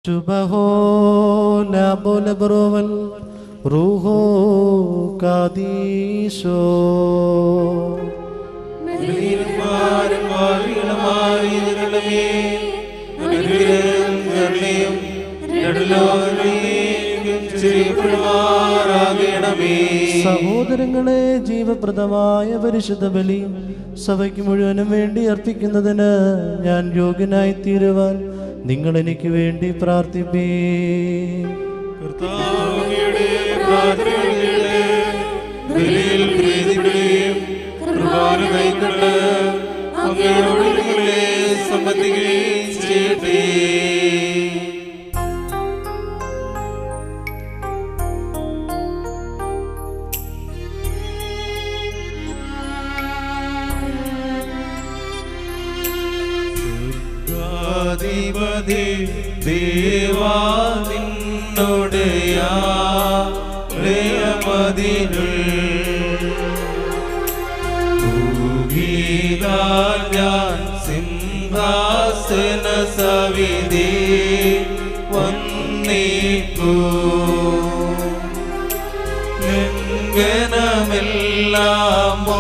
ശുഭഹോ ലാബോ ലബ്രോവൽ റൂഹോ കാദീശോ ബലഹീനന്മാരും പാപികളുമായ ഞങ്ങളുടെ മേൽ അനുഗ്രഹവും കരുണയും നെടുലോകമേക്കും ചൊരിയപ്പെടുമാറാകണമേ. സഹോദരങ്ങളെ ജീവപ്രദമായ പരിശുദ്ധ ബലി സഭയ്ക്ക് മുഴുവനും വേണ്ടി അർപ്പിക്കുന്നതിന് ഞാൻ യോഗ്യനായി തീരുവാൻ നിങ്ങൾ എനിക്ക് വേണ്ടി പ്രാർത്ഥിപ്പേ കർത്താവേ, പ്രാർത്ഥനകളെ ബലിയിൽ പ്രീതിപ്പെടുകയും കുർബാന കൈക്കൊണ്ട് അങ്ങയോട് ഞങ്ങളെ സംബന്ധിക്കുകയും ചെയ്യട്ടെ സ്വർഗാധിപതി ദേവാ നിന്നോടയാ പ്രേമതിനുൾ ഭൂഗീതാ ഞാൻ സിംഹാസന സവിധി വന്നിപ്പൂ ലംഘനമെല്ലാമോ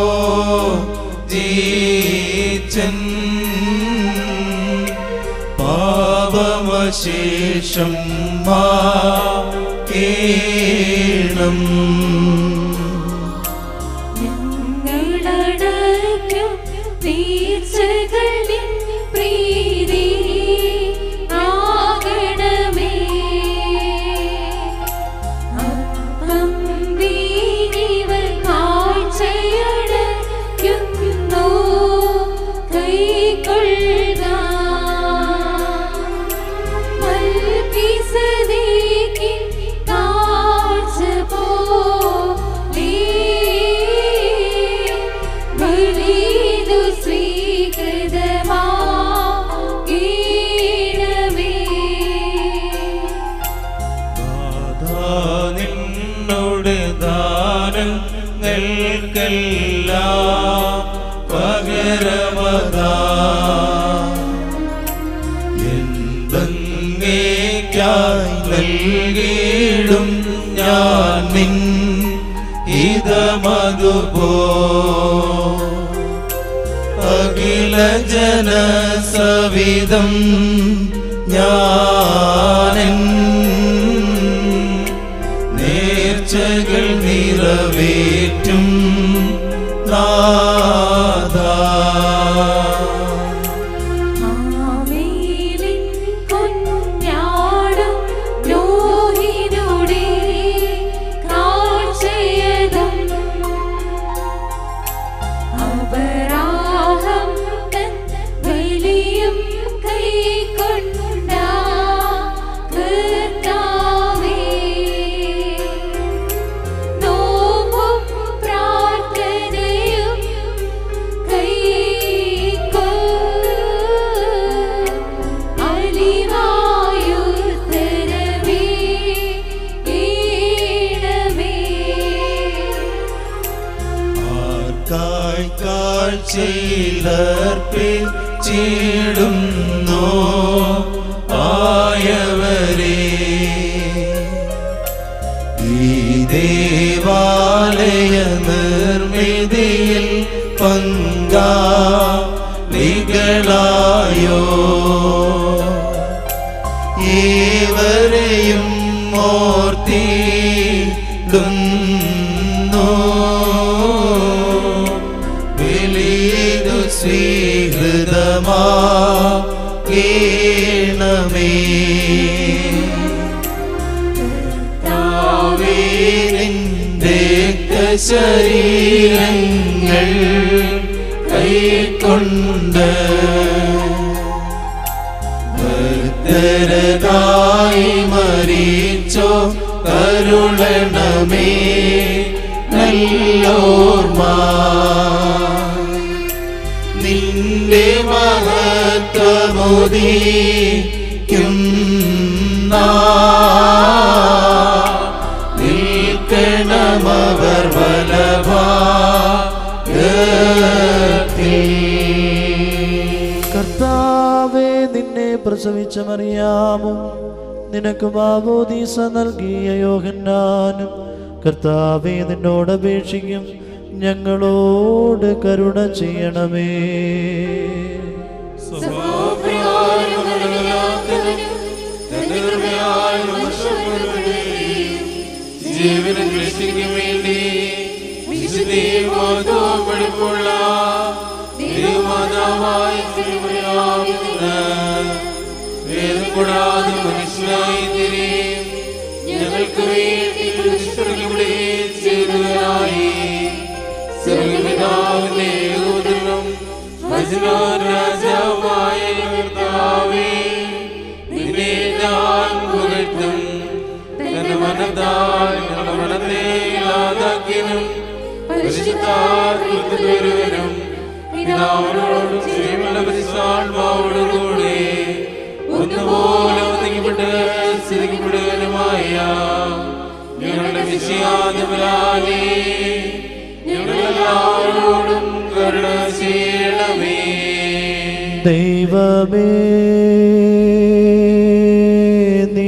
ജീച്ചൻ പാപമശേഷം മാണം ഞങ്ങളടയ്ക്കും തീർച്ചകളിൻ പ്രീതി ആകണമേ. അപ്പം വീണിവ കാഴ്ചയടയ്ക്കുന്നു കൈക്കൊള്ളുക. മൽക്കിസദേക്കിൻ കാഴ്ച പോലെ ബലിയിതു സ്വീകൃതമാകണമേ. നാഥാ നിന്നോട് ദാനങ്ങൾക്കെല്ലാം പകരമതാ എന്തെങ്ങേക്കായി നൽകിയിടും ഞാൻ നിൻ ഇതമതുപോ അഖില ജനസവിധം ഞാനൻ നേർച്ചകൾ നിറവേറ്റും നാഥാ ആമേലിൻ കുഞ്ഞാടും നോഹിനുടെ കാഴ്ചയതും അപരാഹം തൻ ബലിയും കൈക്കൊണ്ട കർത്താവേ നോവും പ്രാർത്ഥനയും കൈക്കൊ അലിവായുത്തരവേ ഈണമേ ആർക്കായി കാഴ്ചയിലർപ്പിച്ചിടുന്നു ആയവരെ ഈ ദേവാലയ നിർമ്മിതിയിൽ പങ്കാളികളായോ ഏവരെയും ഓർത്തിടുന്നു വെളിയിതു സ്വീകൃതമാകണമേ താവേനിന്റെ ശരീരങ്ങൾ കൈക്കൊണ്ട് ഭക്തരതായി മരിച്ചോ കരുളണമേ നല്ലോർമ നിന്റെ മഹത്വമുദീക്കും നിൽക്കണമവർ വലഭാഗത്തിൽ കർത്താവേ നിന്നെ പ്രസവിച്ച മറിയാമും നിനക്ക് ബാബോദീസ നൽകിയ യോഹന്നാനും കർത്താവേ നിന്നോട് അപേക്ഷിക്കും ഞങ്ങളോട് കരുണ ചെയ്യണമേ സഹോപ്രകാരം കരുണയാത്തവനും തന്റെ കൃപയാൽ വർഷപ്പെടുകയും ജീവനും രക്ഷിക്കും വേണ്ടി വിശുദ്ധീമാതോപ്പെടുപ്പുള്ള ദൈവമാതാവായ തിരുമലയാകുന്ന വേദം കൂടാതെ മനുഷ്യനായി തിരിയും ഞങ്ങൾക്ക് വേണ്ടി ക്രിസ്തുവിടുകയും ചെയ്തവനായി സർവപിതാവിന്റെ ഏകോദരം വചനാൻ രാജാവായ കർത്താവേ നിന്നെ ഞാൻ പുകഴ്ത്തും തന്റെ മനത്താൽ ഞങ്ങളുടെ മനത്തെ ഇല്ലാതാക്കിയനും പരിശുദ്ധാത്മത്തിലൊരുവനും പിതാവിനോടും ശ്രീമല പരിശാത്മാവോടും കൂടെ ഒന്നുപോലെ ഒന്നിക്കപ്പെട്ട് സ്ഥിതിക്കപ്പെടുവാനുമായ ഞങ്ങളുടെ വിഷയാദിമലാലേ ഞങ്ങളെല്ലാവരോടും കരുണ ചെയ്യണമേ ദൈവമേ നീ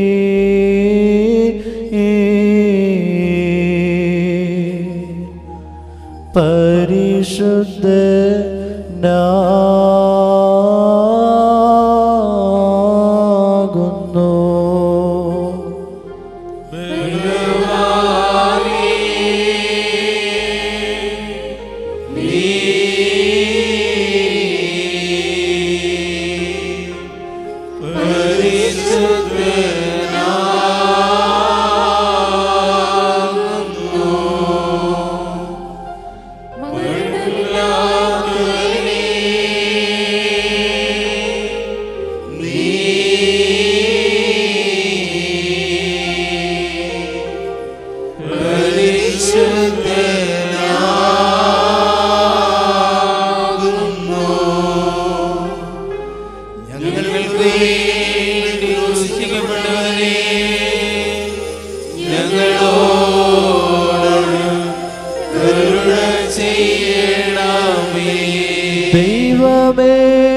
പരിശുദ്ധനാകുന്നു ഞങ്ങൾക്ക് വേണ്ടി ക്രൂശിക്കപ്പെട്ടവനെ ഞങ്ങളോട് കരുണ ചെയ്യണമേ ദൈവമേ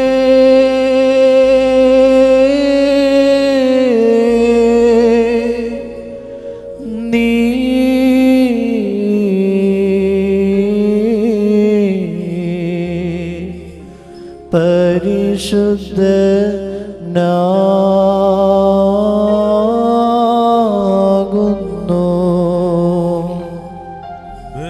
നീ പരിശുദ്ധനാകുന്നു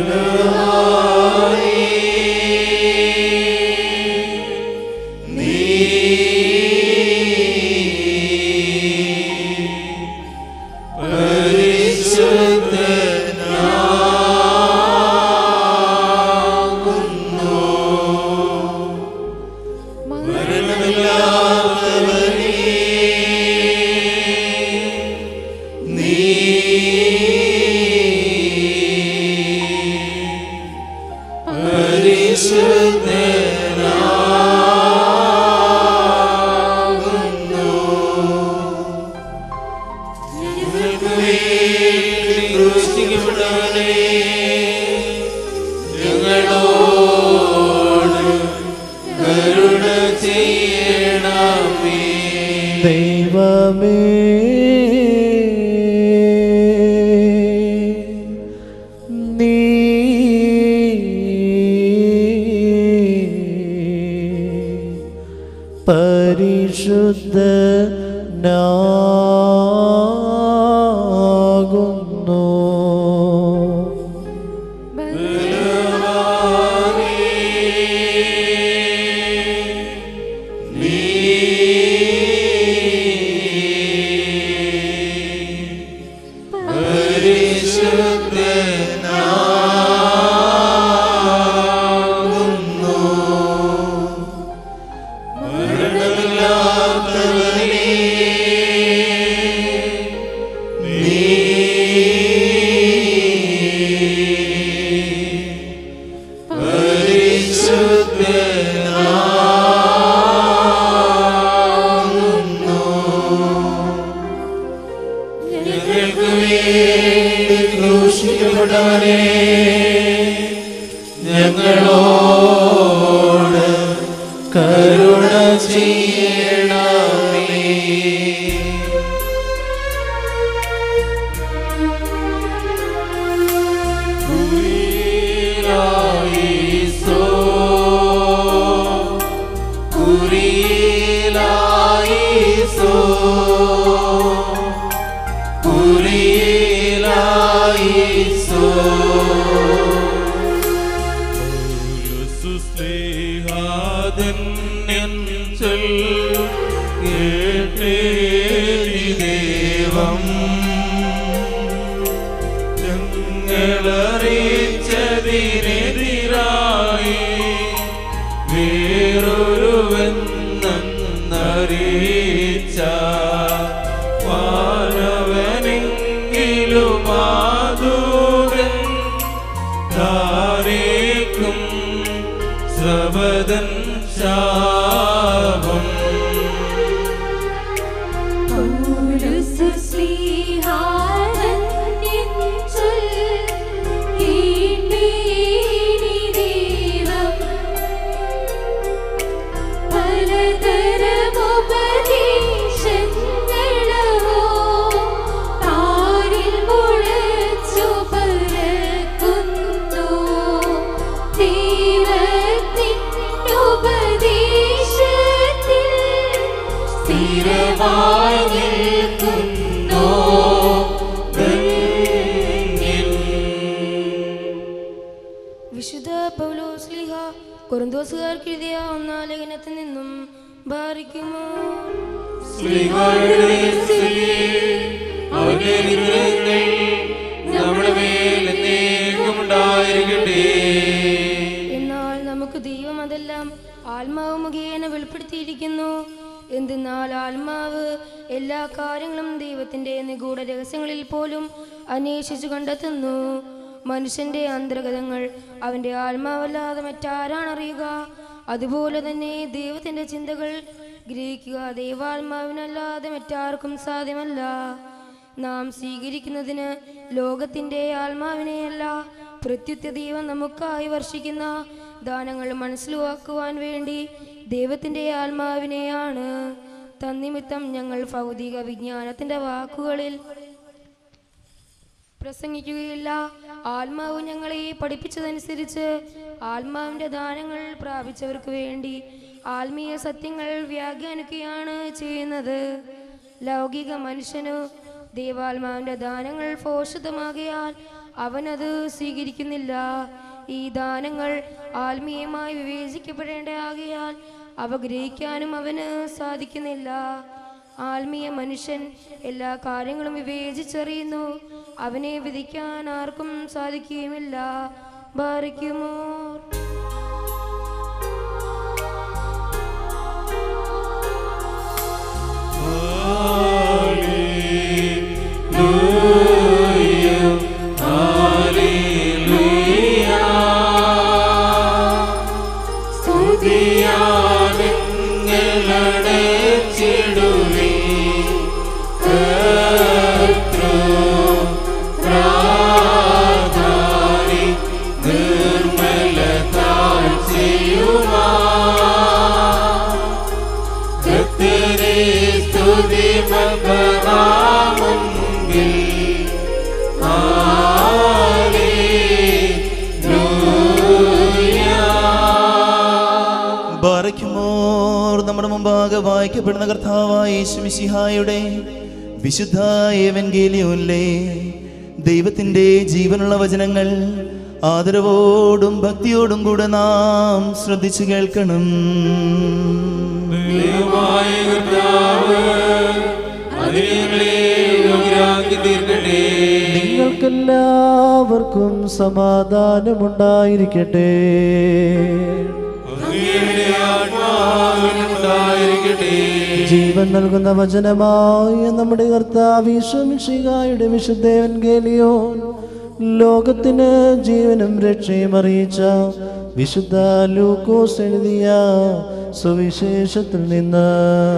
ക്രൂശിക്കപ്പെട്ടവനെ ഞങ്ങളോട് കരുണ ചെയ്യണമേ ദൈവമേ നീ പരിശുദ്ധനാകുന്നു ഞങ്ങൾക്ക് വേണ്ടി ക്രൂശിക്കപ്പെട്ടവനെ ഞങ്ങളോട് കരുണ ചെയ്യണമേ കുരിയിലായിസോ ദേവം ഞങ്ങളറിയിച്ചതിനെതിരായി വേറൊരുവെന്നറിയിച്ച വാനവനെങ്കിലും മാതൂരൻ താരേക്കും ശ്രവതൻ ശാപം സ്ഥിരമായി നിൽക്കുന്നോ വിശുദ്ധ പൗലോസ്ലിഹ കൊറിന്തോസുകാർക്ക് എഴുതിയ ഒന്നാം ലേഖനത്തിൽ നിന്നും ഭാരിക്കുമോ സ്ത്രീകളുടെ സ്തുതി, അവന്റെ അനുഗ്രഹങ്ങൾ നമ്മുടെ മേൽ എന്നേക്കും ഉണ്ടായിരിക്കട്ടെ എന്നാൽ നമുക്ക് ദൈവം അതെല്ലാം ആത്മാവ് മുഖേന വെളിപ്പെടുത്തിയിരിക്കുന്നു എന്തെന്നാൽ ആത്മാവ് എല്ലാ കാര്യങ്ങളും ദൈവത്തിന്റെ നിഗൂഢ രഹസ്യങ്ങളിൽ പോലും അന്വേഷിച്ചു കണ്ടെത്തുന്നു മനുഷ്യന്റെ അന്തർഗതങ്ങൾ അവന്റെ ആത്മാവല്ലാതെ മറ്റാരാണ് അറിയുക അതുപോലെ തന്നെ ദൈവത്തിന്റെ ചിന്തകൾ ഗ്രഹിക്കുക ദൈവാത്മാവിനല്ലാതെ മറ്റാർക്കും സാധ്യമല്ല നാം സ്വീകരിക്കുന്നതിന് ലോകത്തിന്റെ ആത്മാവിനെയല്ല പ്രത്യുത്ത ദൈവം നമുക്കായി വർഷിക്കുന്ന ദാനങ്ങൾ മനസ്സിലാക്കുവാൻ വേണ്ടി ദൈവത്തിന്റെ ആത്മാവിനെയാണ് തന്നിമിത്തം ഞങ്ങൾ ഭൗതിക വിജ്ഞാനത്തിന്റെ വാക്കുകളിൽ പ്രസംഗിക്കുകയില്ല ആത്മാവ് ഞങ്ങളെ പഠിപ്പിച്ചതനുസരിച്ച് ആത്മാവിന്റെ ദാനങ്ങൾ പ്രാപിച്ചവർക്ക് വേണ്ടി ആത്മീയ സത്യങ്ങൾ വ്യാഖ്യാനിക്കുകയാണ് ചെയ്യുന്നത് ലൗകിക മനുഷ്യന് ദൈവാത്മാവിന്റെ ദാനങ്ങൾ പോഷിതമാകിയാൽ അവനത് സ്വീകരിക്കുന്നില്ല ഈ ദാനങ്ങൾ ആത്മീയമായി വിവേചിക്കപ്പെടേണ്ടതാകിയാൽ അവ ഗ്രഹിക്കാനും അവന് സാധിക്കുന്നില്ല ആത്മീയ മനുഷ്യൻ എല്ലാ കാര്യങ്ങളും വിവേചിച്ചറിയുന്നു അവനെ വിധിക്കാൻ ആർക്കും സാധിക്കുകയുമില്ല ബാധിക്കുമോ ടുവേ പ്രാധാനി നിർമ്മല താഴ്ചയുമാ കർത്തരെ സ്തുതി മകനാമുങ്കിൽ ബാറയ്ക്കുമോർ നമ്മുടെ മുമ്പാകെ വായിക്കപ്പെടുന്ന കർത്താവായ യേശുമിശിഹായുടെ വിശുദ്ധ ഏവൻഗേലിയോനിലെ ദൈവത്തിൻ്റെ ജീവനുള്ള വചനങ്ങൾ ആദരവോടും ഭക്തിയോടും കൂടെ നാം ശ്രദ്ധിച്ചു കേൾക്കണം ദൈവമായ കർത്താവ് അതിനെ ഞങ്ങളെ യോഗ്യരാക്കി തീർക്കട്ടെ നിങ്ങൾക്കെല്ലാവർക്കും സമാധാനമുണ്ടായിരിക്കട്ടെ അങ്ങയുടെ ആത്മാവിനുണ്ടായിരിക്കട്ടെ ജീവൻ നൽകുന്ന വചനമായ നമ്മുടെ കർത്താവിശ്വമിഷികായുടെ വിശുദ്ധേവൻ ഗേലിയോൻ ലോകത്തിന് ജീവനും രക്ഷയും അറിയിച്ച വിശുദ്ധ ലൂക്കോസ് എഴുതിയ സുവിശേഷത്തിൽ നിന്ന്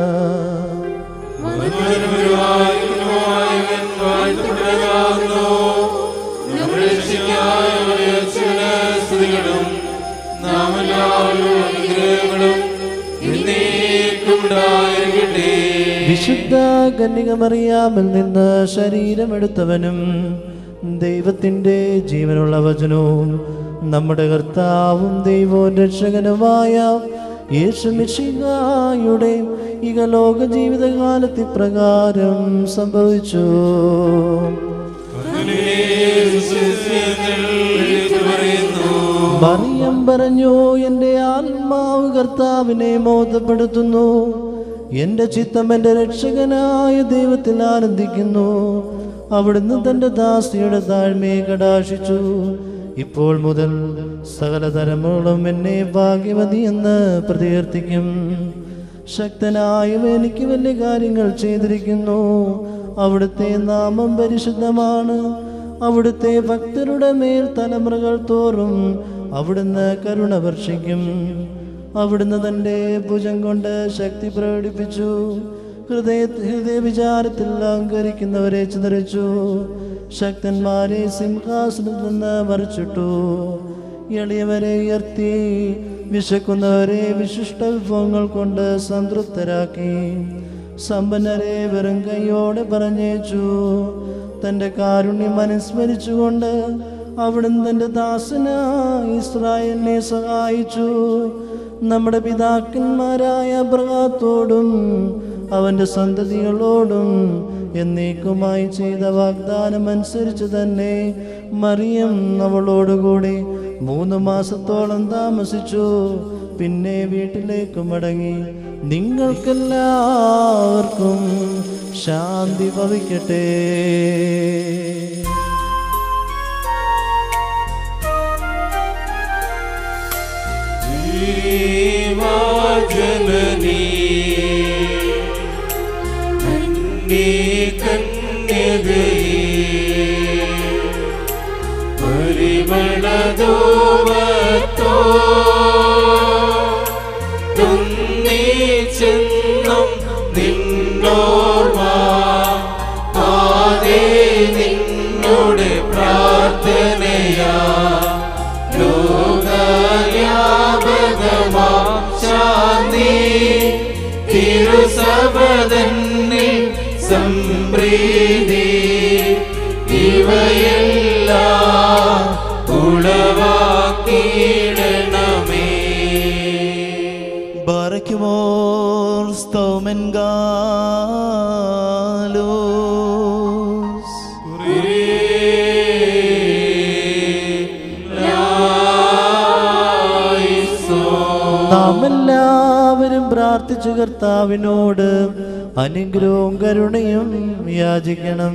നമ്മുടെ രക്ഷയ്ക്കായി വിളിച്ചവന് സ്തുതികളും നാം എല്ലാവരും അനുഗ്രഹങ്ങളും എന്നേക്കും ഉണ്ടായിരിക്കട്ടെ വിശുദ്ധ കന്യകമറിയാമിൽ നിന്ന് ശരീരമെടുത്തവനും ദൈവത്തിൻ്റെ ജീവനുള്ള വചനവും നമ്മുടെ കർത്താവും ദൈവവും രക്ഷകനുമായ യേശുമിശിഹായുടെ ഇകലോക ജീവിതകാലത്ത് ഇപ്രകാരം സംഭവിച്ചു അങ്ങനെ സുവിശേഷങ്ങൾ എഴുതി പറയുന്നു മറിയം പറഞ്ഞു എൻ്റെ ആത്മാവ് കർത്താവിനെ മോദപ്പെടുത്തുന്നു എൻ്റെ ചിത്തം എൻ്റെ രക്ഷകനായ ദൈവത്തിൽ ആനന്ദിക്കുന്നു അവിടുന്ന് തൻ്റെ ദാസിയുടെ താഴ്മയെ കടാക്ഷിച്ചു ഇപ്പോൾ മുതൽ സകല തലമുറകളും എന്നെ ഭാഗ്യവതി എന്ന് പ്രകീർത്തിക്കും ശക്തനായവ എനിക്ക് വലിയ കാര്യങ്ങൾ ചെയ്തിരിക്കുന്നു അവിടുത്തെ നാമം പരിശുദ്ധമാണ് അവിടുത്തെ ഭക്തരുടെ മേൽ തലമുറകൾ തോറും അവിടുന്ന് കരുണ വർഷിക്കും അവിടുന്ന് തൻ്റെ ഭുജം കൊണ്ട് ശക്തി പ്രകടിപ്പിച്ചു ഹൃദയ ഹൃദയ വിചാരത്തിൽ അഹങ്കരിക്കുന്നവരെ ചിതറിച്ചു ശക്തന്മാരെ സിംഹാസനത്തിൽ നിന്ന് മറിച്ചിട്ടു എളിയവരെ ഉയർത്തി വിശക്കുന്നവരെ വിശിഷ്ട വിഭവങ്ങൾ കൊണ്ട് സംതൃപ്തരാക്കി സമ്പന്നരെ വെറും കൈയോടെ പറഞ്ഞേച്ചു തൻ്റെ കാരുണ്യം അനുസ്മരിച്ചുകൊണ്ട് അവിടുന്ന് തൻ്റെ ദാസന ഇസ്രായേലിനെ സഹായിച്ചു നമ്മുടെ പിതാക്കന്മാരായ അബ്രഹാത്തോടും അവൻ്റെ സന്തതികളോടും എന്നേക്കുമായി ചെയ്ത വാഗ്ദാനം അനുസരിച്ച് തന്നെ മറിയം അവളോടുകൂടി മൂന്ന് മാസത്തോളം താമസിച്ചു പിന്നെ വീട്ടിലേക്ക് മടങ്ങി നിങ്ങൾക്കെല്ലാവർക്കും ശാന്തി ഭവിക്കട്ടെ ജീവാജനനീ കന്യേ കന്യകയേ പരിമളധൂപത്തോ തുന്നീ ചെന്നും നിന്നോർമ്മ ആദേ നിന്നോട് പ്രാർത്ഥനയാ ലോകവ്യാപകമാ ശാന്തി തിരുസഭതന്നിൽ സംപ്രീതി ഇവയെല്ലാം ഉളവാക്കിയിടണമേ ബാറയ്ക്കുമോർ സ്തോമൻ ഗാലോസ് നാം എല്ലാവരും പ്രാർത്ഥിച്ചു കർത്താവിനോട് അനുഗ്രഹവും കരുണയും യാചിക്കണം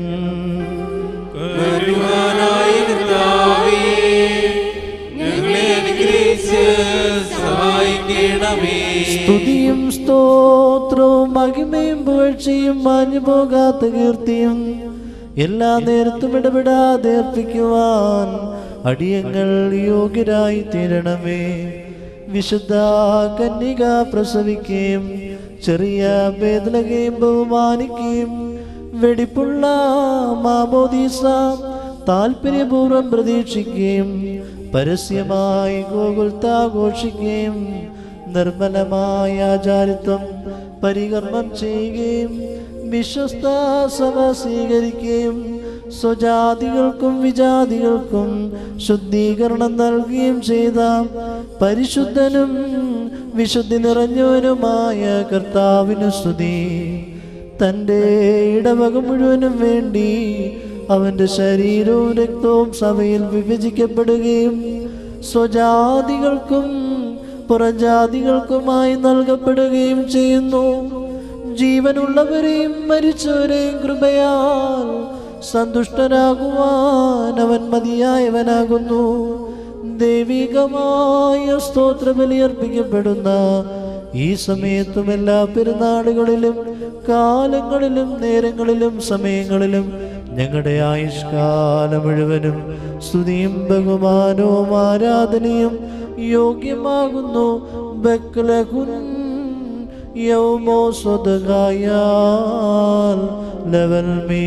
വരുവാനായി കർത്താവേ, ഞങ്ങളെ അനുഗ്രഹിച്ച് സഹായിക്കണമേ സ്തുതിയും സ്തോത്രവും മഹിമയും പുകഴ്ചയും മാഞ്ഞു പോകാത്ത കീർത്തിയും എല്ലാ നേരത്തും ഇടപെടാതെ അർപ്പിക്കുവാൻ അടിയങ്ങൾ യോഗ്യരായി തീരണമേ വിശുദ്ധ കന്യക പ്രസവിക്കുകയും ചെറിയ ഭേദലകയും ബഹുമാനിക്കുകയും വെടിപ്പുള്ള മാമോദീസ താല്പര്യപൂർവ്വം പ്രതീക്ഷിക്കുകയും പരസ്യമായി ഗോകുൽത്താഘോഷിക്കുകയും നിർമ്മലമായ ആചാരിത്വം പരികർമ്മം ചെയ്യുകയും വിശ്വസ്ത സഭ സ്വീകരിക്കുകയും സ്വജാതികൾക്കും വിജാതികൾക്കും ശുദ്ധീകരണം നൽകുകയും ചെയ്ത പരിശുദ്ധനും വിശുദ്ധി നിറഞ്ഞവനുമായ കർത്താവിനു സ്തുതി തൻ്റെ ഇടവക മുഴുവനും വേണ്ടി അവൻ്റെ ശരീരവും രക്തവും സഭയിൽ വിഭജിക്കപ്പെടുകയും സ്വജാതികൾക്കും പുറജാതികൾക്കുമായി നൽകപ്പെടുകയും ചെയ്യുന്നു ജീവനുള്ളവരെയും മരിച്ചവരെയും കൃപയാൽ സന്തുഷ്ടനാകുവാൻ അവൻ മതിയായവനാകുന്നു ദൈവികമായ സ്തോത്ര ബലിയർപ്പിക്കപ്പെടുന്ന ഈ സമയത്തും എല്ലാ പെരുന്നാളുകളിലും കാലങ്ങളിലും നേരങ്ങളിലും സമയങ്ങളിലും ഞങ്ങളുടെ ആയുഷ്കാലം മുഴുവനും സ്തുതിയും ബഹുമാനവും ആരാധനയും യോഗ്യമാകുന്നു ബക്ലഹുൻ യൗമോ സ്വതകായാൽ ലെവൽ മീ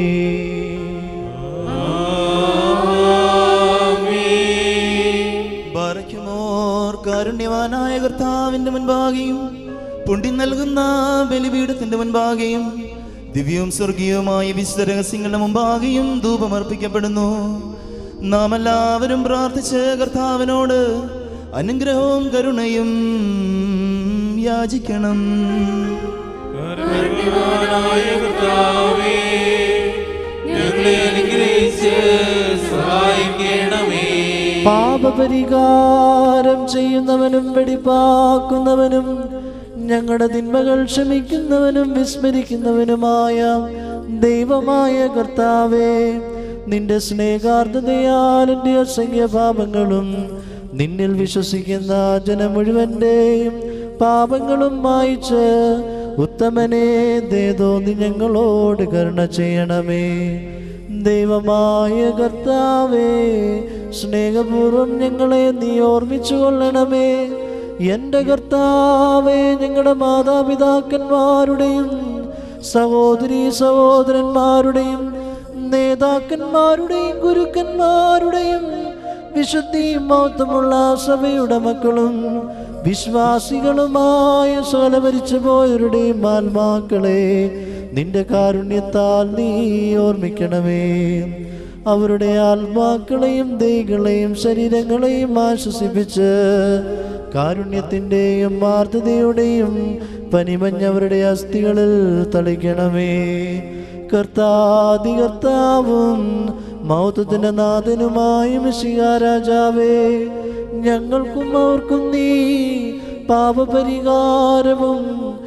ബാറയ്ക്കുമോർ കാരുണ്യവാനായ കർത്താവിന്റെ മുൻപാകെയും പുണ്ടി നൽകുന്ന ബലിപീഠത്തിന്റെ മുൻപാകെയും ദിവ്യവും സ്വർഗീയവുമായ വിശുദ്ധ രഹസ്യങ്ങളുടെ മുമ്പാകെയും ധൂപമർപ്പിക്കപ്പെടുന്നു നാം എല്ലാവരും പ്രാർത്ഥിച്ച് കർത്താവിനോട് അനുഗ്രഹവും കരുണയും യാചിക്കണം പരമനായ കർത്താവേ ഞങ്ങളെ അനുഗ്രഹിച്ച് സഹായിക്കണമേ പാപപരിഹാരം ചെയ്യുന്നവനും വെടിപ്പാക്കുന്നവനും ഞങ്ങളുടെ തിന്മകൾ ക്ഷമിക്കുന്നവനും വിസ്മരിക്കുന്നവനുമായ ദൈവമായ കർത്താവേ നിന്റെ സ്നേഹാർദ്ദതയാൽ എൻ്റെ അസംഖ്യ പാപങ്ങളും നിന്നിൽ വിശ്വസിക്കുന്ന ജനം മുഴുവൻ്റെയും പാപങ്ങളും മായിച്ച് ഉത്തമനെ ദേതോ നീ ഞങ്ങളോട് കരുണ ചെയ്യണമേ ദൈവമായ കർത്താവേ സ്നേഹപൂർവം ഞങ്ങളെ നീ ഓർമ്മിച്ചു കൊള്ളണമേ എൻ്റെ കർത്താവേ ഞങ്ങളുടെ മാതാപിതാക്കന്മാരുടെയും സഹോദരി സഹോദരന്മാരുടെയും നേതാക്കന്മാരുടെയും ഗുരുക്കന്മാരുടെയും വിശുദ്ധിയും മഹത്വമുള്ള സഭയുടെ മക്കളും വിശ്വാസികളുമായ സകല മരിച്ചു പോയവരുടെയും ആത്മാക്കളെ നിന്റെ കാരുണ്യത്താൽ നീ ഓർമ്മിക്കണമേ അവരുടെ ആത്മാക്കളെയും ദൈകളെയും ശരീരങ്ങളെയും ആശ്വസിപ്പിച്ച് കാരുണ്യത്തിൻ്റെയും ആർദ്രതയുടെയും പനിമഞ്ഞവരുടെ അസ്ഥികളിൽ തളിക്കണമേ കർത്താതി കർത്താവും മൗത്തത്തിന്റെ നാഥനുമായ മിശിക രാജാവേ ഞങ്ങൾക്കും അവർക്കും നീ പാപപരിഹാരവും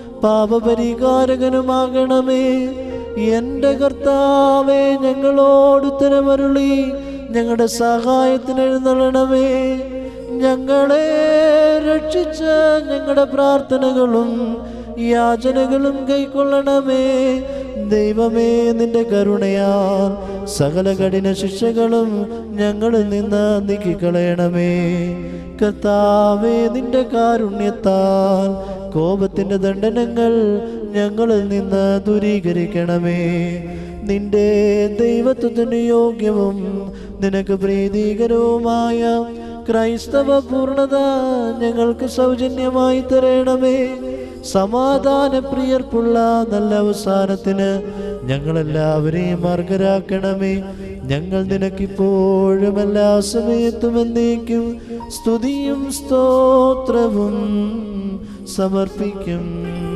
പാപപരിഹാരകനുമാകണമേ എൻ്റെ കർത്താവേ ഞങ്ങളോട് ഉത്തരമരുളി ഞങ്ങളുടെ സഹായത്തിന് എഴുന്നള്ളണമേ ഞങ്ങളെ രക്ഷിച്ച ഞങ്ങളുടെ പ്രാർത്ഥനകളും യാചനകളും കൈക്കൊള്ളണമേ ദൈവമേ നിന്റെ കരുണയാൽ സകല കഠിന ശിക്ഷകളും ഞങ്ങളിൽ നിന്ന് നീക്കിക്കളയണമേ കർത്താവേ നിന്റെ കാരുണ്യത്താൽ കോപത്തിന്റെ ദണ്ഡനങ്ങൾ ഞങ്ങളിൽ നിന്ന് ദൂരീകരിക്കണമേ നിന്റെ ദൈവത്വത്തിന് യോഗ്യവും നിനക്ക് പ്രീതികരവുമായ ക്രൈസ്തവ പൂർണ്ണത ഞങ്ങൾക്ക് സൗജന്യമായി തരണമേ സമാധാന പ്രിയർപ്പുള്ള നല്ല അവസാനത്തിന് ഞങ്ങളെല്ലാവരെയും മാർഗരാക്കണമേ ഞങ്ങൾ നിനക്കിപ്പോഴും എല്ലാ സമയത്തും എന്നേക്കും സ്തുതിയും സ്തോത്രവും സമർപ്പിക്കും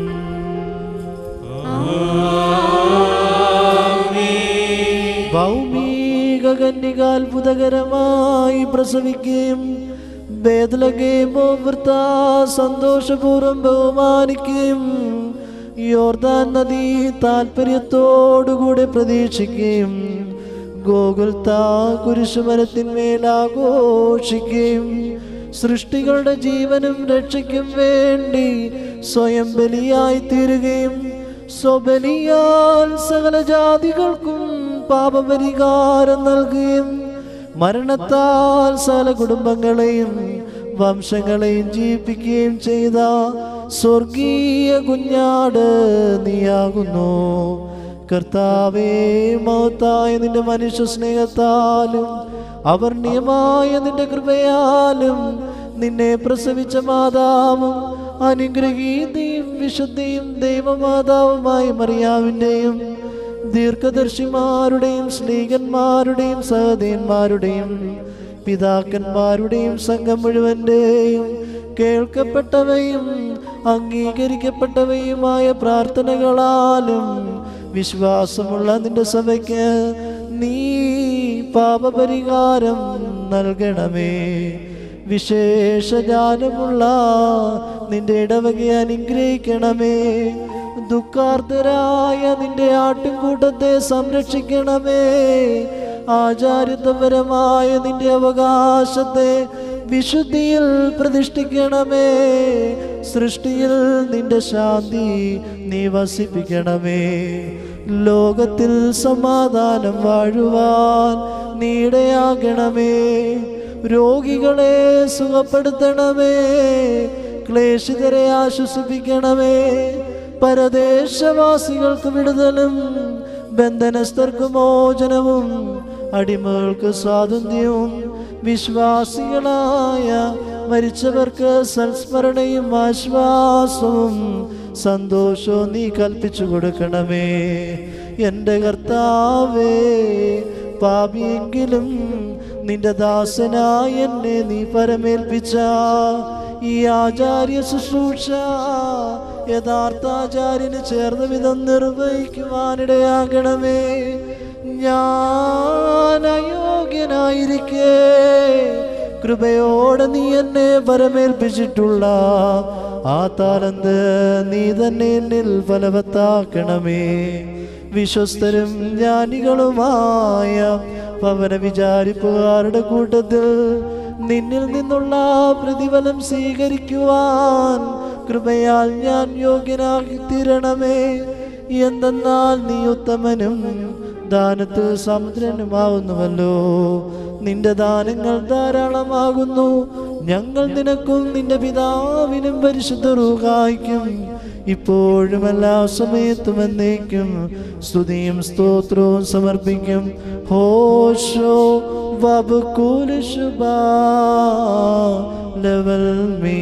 ഭൗമിക കന്യകാത്ഭുതകരമായി പ്രസവിക്കുകയും ബേദലകേമോ വൃത്ത സന്തോഷപൂർവ്വം ബഹുമാനിക്കുകയും യോർദാൻ നദി താല്പര്യത്തോടുകൂടെ പ്രതീക്ഷിക്കുകയും ഗോകുൽത്താ കുരിശുമരത്തിന്മേൽ ആഘോഷിക്കുകയും സൃഷ്ടികളുടെ ജീവനും രക്ഷയ്ക്കും വേണ്ടി സ്വയം ബലിയായി തീരുകയും സ്വബലിയാൽ സകല ജാതികൾക്കും പാപപരിഹാരം നൽകുകയും മരണത്താൽ സകല കുടുംബങ്ങളെയും വംശങ്ങളെയും ജീവിപ്പിക്കുകയും ചെയ്ത സ്വർഗീയ കുഞ്ഞാട് നീയാകുന്നു കർത്താവേ മഹത്തായ നിന്റെ മനുഷ്യ സ്നേഹത്താലും അവർണ്യമായ നിന്റെ കൃപയാലും നിന്നെ പ്രസവിച്ച മാതാവും അനുഗ്രഹീതയും വിശുദ്ധിയും ദൈവമാതാവുമായ മറിയാവിൻ്റെയും ദീർഘദർശിമാരുടെയും സ്ത്രീകന്മാരുടെയും സഹദേന്മാരുടെയും പിതാക്കന്മാരുടെയും സംഘം മുഴുവൻ്റെയും കേൾക്കപ്പെട്ടവയും അംഗീകരിക്കപ്പെട്ടവയുമായ പ്രാർത്ഥനകളാലും വിശ്വാസമുള്ള നിന്റെ സഭയ്ക്ക് നീ പാപപരിഹാരം നൽകണമേ വിശേഷ ജ്ഞാനമുള്ള നിന്റെ ഇടവകയെ അനുഗ്രഹിക്കണമേ ദുഃഖാർത്തരായ നിന്റെ ആട്ടിൻകൂട്ടത്തെ സംരക്ഷിക്കണമേ ആചാര്യത്വപരമായ നിന്റെ അവകാശത്തെ വിശുദ്ധിയിൽ പ്രതിഷ്ഠിക്കണമേ സൃഷ്ടിയിൽ നിന്റെ ശാന്തി നീ വസിപ്പിക്കണമേ ലോകത്തിൽ സമാധാനം വാഴുവാൻ നീടയാകണമേ രോഗികളെ സുഖപ്പെടുത്തണമേ ക്ലേശിതരെ ആശ്വസിപ്പിക്കണമേ പരദേശവാസികൾക്ക് വിടുതലും ബന്ധനസ്ഥർക്ക് മോചനവും അടിമകൾക്ക് സ്വാതന്ത്ര്യവും വിശ്വാസികളായ മരിച്ചവർക്ക് സൽസ്മരണയും ആശ്വാസവും സന്തോഷവും നീ കൽപ്പിച്ചു കൊടുക്കണമേ എൻ്റെ കർത്താവേ പാപിയെങ്കിലും നിന്റെ ദാസനായ എന്നെ നീ പരമേൽപ്പിച്ച ഈ ആചാര്യ ശുശ്രൂഷ യഥാർത്ഥ ആചാര്യന് ചേർന്ന വിധം നിർവഹിക്കുവാനിടയാകണമേ ഞാൻ അയോഗ്യനായിരിക്കേ കൃപയോടെ നീ എന്നെ വരമേൽപ്പിച്ചിട്ടുള്ള ആ താലന്ത് നീ തന്നെ എന്നിൽ ഫലവത്താക്കണമേ വിശ്വസ്തരും ജ്ഞാനികളുമായ പവന വിചാരിപ്പുകാരുടെ കൂട്ടത്തിൽ നിന്നിൽ നിന്നുള്ള പ്രതിഫലം സ്വീകരിക്കുവാൻ കൃപയാൽ ഞാൻ യോഗ്യനാക്കി തീരണമേ എന്തെന്നാൽ നീ ഉത്തമനും ദാനത്തിൽ സമുദ്രനുമാവുന്നുവല്ലോ നിന്റെ ദാനങ്ങൾ ധാരാളമാകുന്നു ഞങ്ങൾ നിനക്കും നിന്റെ പിതാവിനും പരിശുദ്ധ റൂഹായിക്കും ഇപ്പോഴും എല്ലാ സമയത്തും എന്നേക്കും സ്തുതിയും സ്തോത്രവും സമർപ്പിക്കും ഹോഷോ വബുക്കുലുഷുബാ ലെവൽ മീ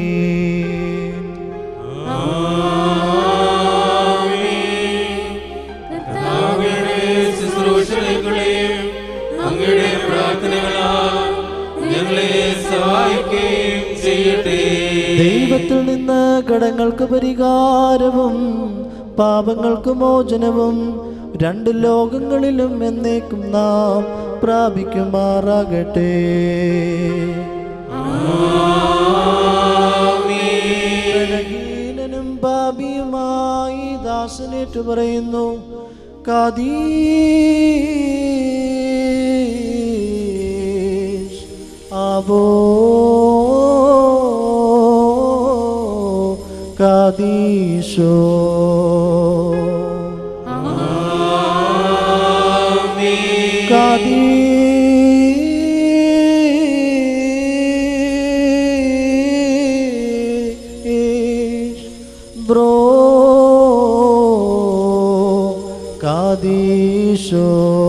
അങ്ങയുടെ ശുശ്രൂഷകളെയും അങ്ങയുടെ പ്രാർത്ഥനകളാൽ ഞങ്ങളെ സഹായിക്കുകയും ചെയ്യട്ടെ ദൈവത്തിൽ നിന്ന് കടങ്ങൾക്ക് പരിഹാരവും പാപങ്ങൾക്ക് മോചനവും രണ്ട് ലോകങ്ങളിലും എന്നേക്കും നാം പ്രാപിക്കുമാറാകട്ടെ ബലഹീനനും പാപിയുമായി ദാസനേറ്റു പറയുന്നു കാദീഷ് ആവോ കാദീശോ കാദീഷ് ബ്രോ കാദീശോ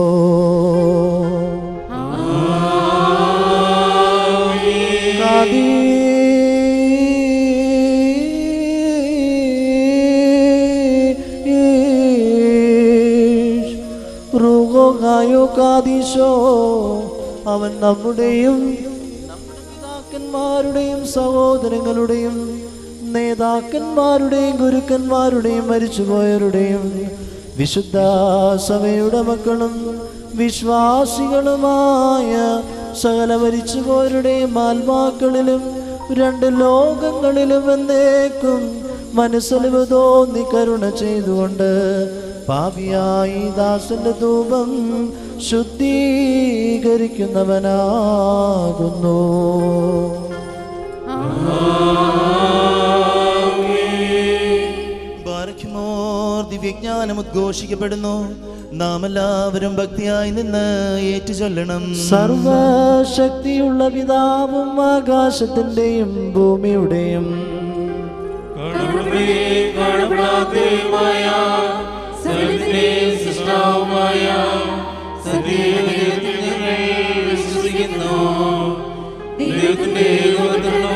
കാദീഷ് റുഗോഗായോ കാദീശോ അവൻ നമ്മുടെയും നമ്മുടെ പിതാക്കന്മാരുടെയും സഹോദരങ്ങളുടെയും നേതാക്കന്മാരുടെയും ഗുരുക്കന്മാരുടെയും മരിച്ചുപോയവരുടെയും വിശുദ്ധ സഭയുടെ മക്കളും വിശ്വാസികളുമായ സകല മരിച്ചുപോയവരുടെയും ആത്മാക്കളിലും രണ്ട് ലോകങ്ങളിലും എന്നേക്കും മനസ്സലിവ് തോന്നി കരുണ ചെയ്തുകൊണ്ട് പാപിയായി ദാസന്റെ ധൂപം ശുദ്ധീകരിക്കുന്നവനാകുന്നു ബാരഖ്യമോർ ദിവ്യജ്ഞാനം ഉദ്ഘോഷിക്കപ്പെടുന്നു നാം എല്ലാവരും ഭക്തിയായി നിന്ന് ഏറ്റുചൊല്ലണം സർവശക്തിയുള്ള പിതാവും ആകാശത്തിന്റെയും ഭൂമിയുടെയും കാണപ്പെടുകയും കാണപ്പെടാത്തതുമായ സകലത്തിന്റെ സൃഷ്ടാവുമായ സത്യദൈവത്തിൽ ഞങ്ങൾ വിശ്വസിക്കുന്നു ദൈവത്തിന്റെ ഏകോപനം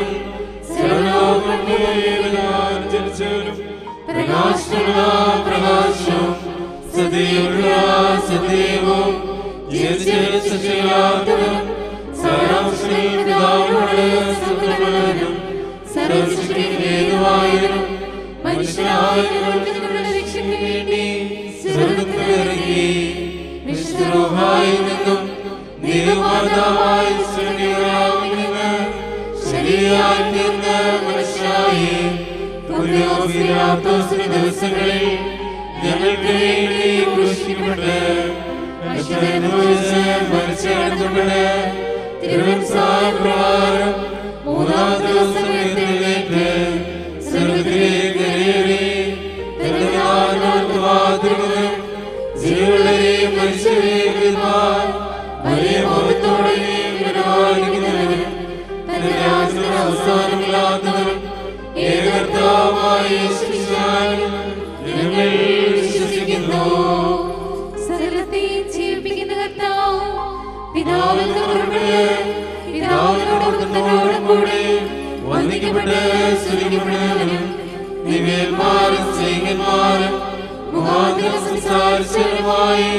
ജനിച്ചവരും പ്രകാശമുള്ള പ്രകാശം സത്യമുള്ള സത്യവും ജനിച്ചവരും സത്യമില്ലാത്തവരും സാരാംശത്തിൽ പിതാവിനോട് സ്വന്തമുള്ളവരും സർവസൃഷ്ടിക്കും മനുഷ്യനായ ഞങ്ങളുടെ രക്ഷയ്ക്ക് വേണ്ടി സ്വർഗ്ഗത്തിൽ ഇറങ്ങി വിശുദ്ധരൂഹായി നിന്നും ദൈവമാതാവായി സ്വർഗ്ഗീയരാവിൽ നിന്ന് ശരീരമായി തീർന്ന മനുഷ്യനായി പുണ്യോപിലാത്തോസിന്റെ ദിവസങ്ങളിൽ ഞങ്ങൾക്ക് വേണ്ടി ക്രൂശിക്കപ്പെട്ട് കഷ്ടമനുഭവിച്ച് മരിച്ചടക്കപ്പെട്ട് തിരുവൻസായ പ്രകാരം മൂന്നാം ദിവസം എഴുന്നേറ്റ് സ്വർഗ്ഗത്തിലേക്ക് കയറി തന്റെ നാമത്തെ വാതിലുകളും ജീവനെയും മനുഷ്യരെയും വിദ്വാൻ വലിയ മുഖത്തോടെയും പരിപാലിക്കുന്നവനും തന്റെ രാജ്യത്തിന് അവസാനമില്ലാത്തവനും ഏകർത്താവായ യേശുക്രിസ്തുവിൽ ഞങ്ങൾ വിശ്വസിക്കുന്നു സകലത്തെയും ജീവിപ്പിക്കുന്ന കർത്താവും പിതാവിന്റെ പുറപ്പെട്ട് പിതാവിനോടൊപ്പം തന്നോടും കൂടെ വന്ദിക്കപ്പെട്ട് സ്തുതിക്കപ്പെടുന്നവനും ദിവ്യന്മാരും സ്നേഹന്മാരും മുഖാന്തരം സംസാരിച്ചവരുമായി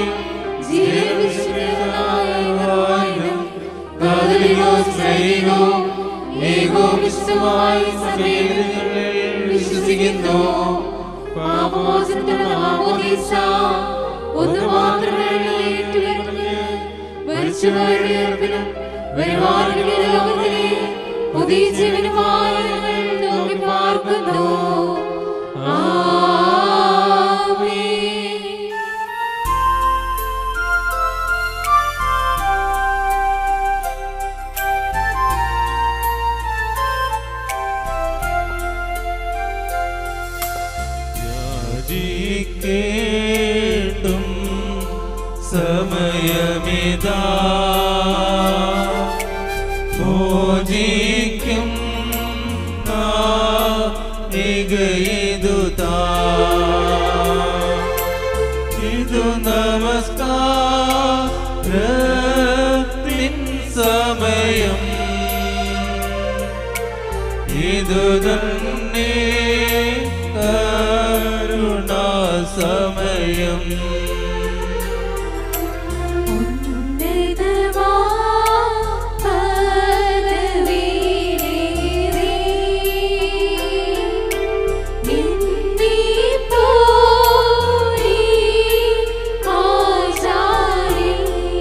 ജീവവിശുദ്ധനായും കാതലികോ സ്നേഹികോ ഏകോപിഷ്ടമായി സഭയിൽ ഞങ്ങൾ വിശ്വസിക്കുന്നു വിശ്വസിക്കുന്നു പാപമോചനത്തിനുള്ള മാമോദീസ ഒന്ന് മാത്രമേ ഏറ്റുവരുന്നത് മരിച്ചുപോയവരുടെ ഉയർപ്പിനും വരുവാനുള്ള ലോകത്തിലെ പുതിയ ജീവനുമായി ഞങ്ങൾ നോക്കി പാർക്കുന്നു ആമേൻ യാചിക്കേണ്ടും സമയമിതാ മോചിക്കും ഇതുതാ ഇതു നമസ്കാരത്തിൻ സമയം ഇതു തന്നെ കരുണാസമയം ഉന്നതമാ പദവിയിലേറി നിന്നിപ്പോയി ആചാരി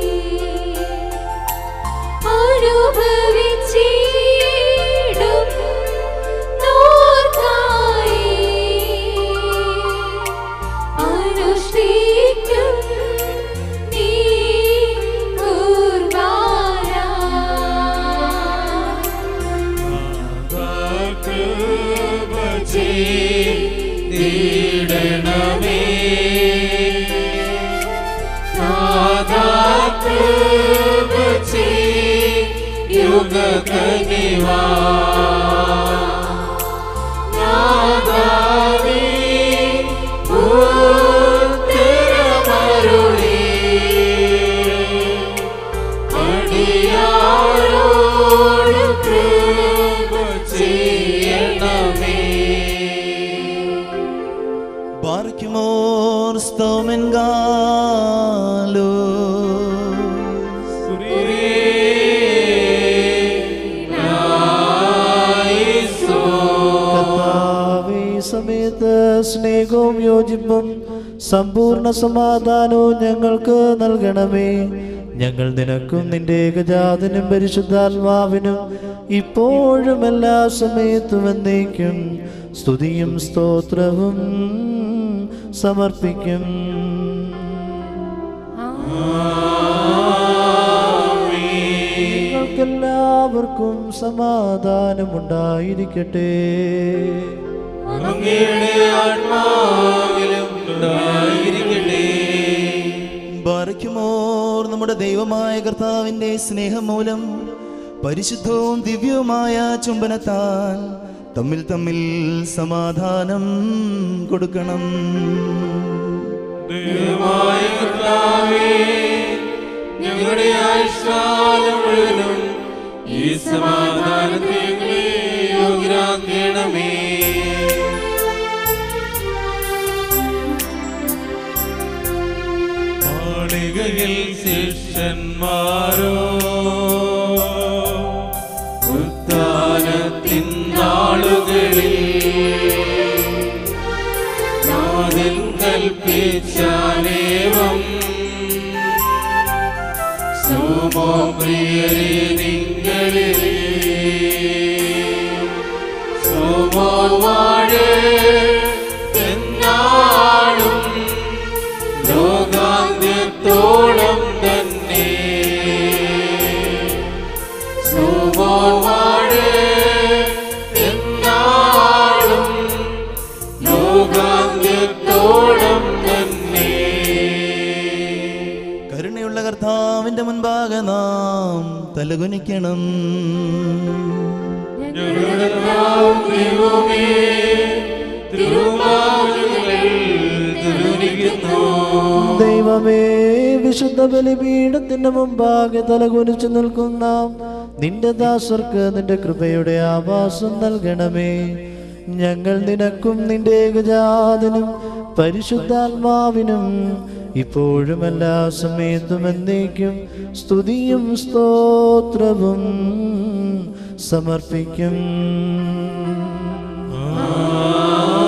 അനുഭവിച്ചിടും നോർക്കായി അനുഷ്ഠിക്കും നീ കുർബാന നീടണമേ യുഗ കനിവാ നാദാവേ ഉത്തരമരുളി അടിയാരോട് കൃപ ചെയ്യണമേ ബാർക്കുമോർ സ്തോമൻ ഗാലോ കർത്താവേ, ഈ സമയത്ത് സ്നേഹവും യോജിപ്പും സമ്പൂർണ്ണ സമാധാനവും ഞങ്ങൾക്ക് നൽകണമേ ഞങ്ങൾ നിനക്കും നിന്റെ ഏകജാതനും പരിശുദ്ധാത്മാവിനും ഇപ്പോഴും എല്ലാ സമയത്തും എന്നേക്കും സ്തുതിയും സ്തോത്രവും സമർപ്പിക്കും നിങ്ങൾക്കെല്ലാവർക്കും സമാധാനമുണ്ടായിരിക്കട്ടെ അങ്ങയുടെ ആത്മാവിലും ഉണ്ടായിരിക്കട്ടെ ബാറയ്ക്കുമോർ നമ്മുടെ ദൈവമായ കർത്താവിൻ്റെ സ്നേഹം മൂലം പരിശുദ്ധവും ദിവ്യവുമായ ചുംബനത്താൽ തമ്മിൽ തമ്മിൽ സമാധാനം കൊടുക്കണം ദൈവമായ കർത്താവേ, ഞങ്ങളുടെ ആയുഷ്കാലം മുഴുവനും ഈ സമാധാനത്തെ ഞങ്ങളെ യോഗ്യരാക്കണമേ മാളികയിൽ ശിഷ്യന്മാരോ ഉത്ഥാനത്തിൻ നാളുകളിൽ നാഥൻ കൽപ്പിച്ചാലേവം സുമോ പ്രിയരെ നിങ്ങളിൽ സുമോ വാഴേ എന്നാളും ലോകാന്ത്യത്തോളം തന്നെ സുമോ വാഴേ എന്നാളും ലോകാന്ത്യത്തോളം തന്നെ കരുണയുള്ള കർത്താവിൻ്റെ മുൻപാകെ നാം തലകുനിക്കണം ഞങ്ങളുടെ കർത്താവും ദൈവമേ, തിരുവാതിലുകൾ തിരുനിക്കുന്നു. ദൈവമേ വിശുദ്ധ ബലിപീഠത്തിന്റെ മുമ്പാകെ തലകുനിച്ചു നിൽക്കുന്ന നിന്റെ ദാസർക്ക് നിന്റെ കൃപയുടെ ആവാസം നൽകണമേ ഞങ്ങൾ നിനക്കും നിന്റെ ഏകജാതനും പരിശുദ്ധാത്മാവിനും ഇപ്പോഴും എല്ലാ സമയത്തും എന്നേക്കും സ്തുതിയും സ്തോത്രവും സമർപ്പിക്കും ആമേൻ.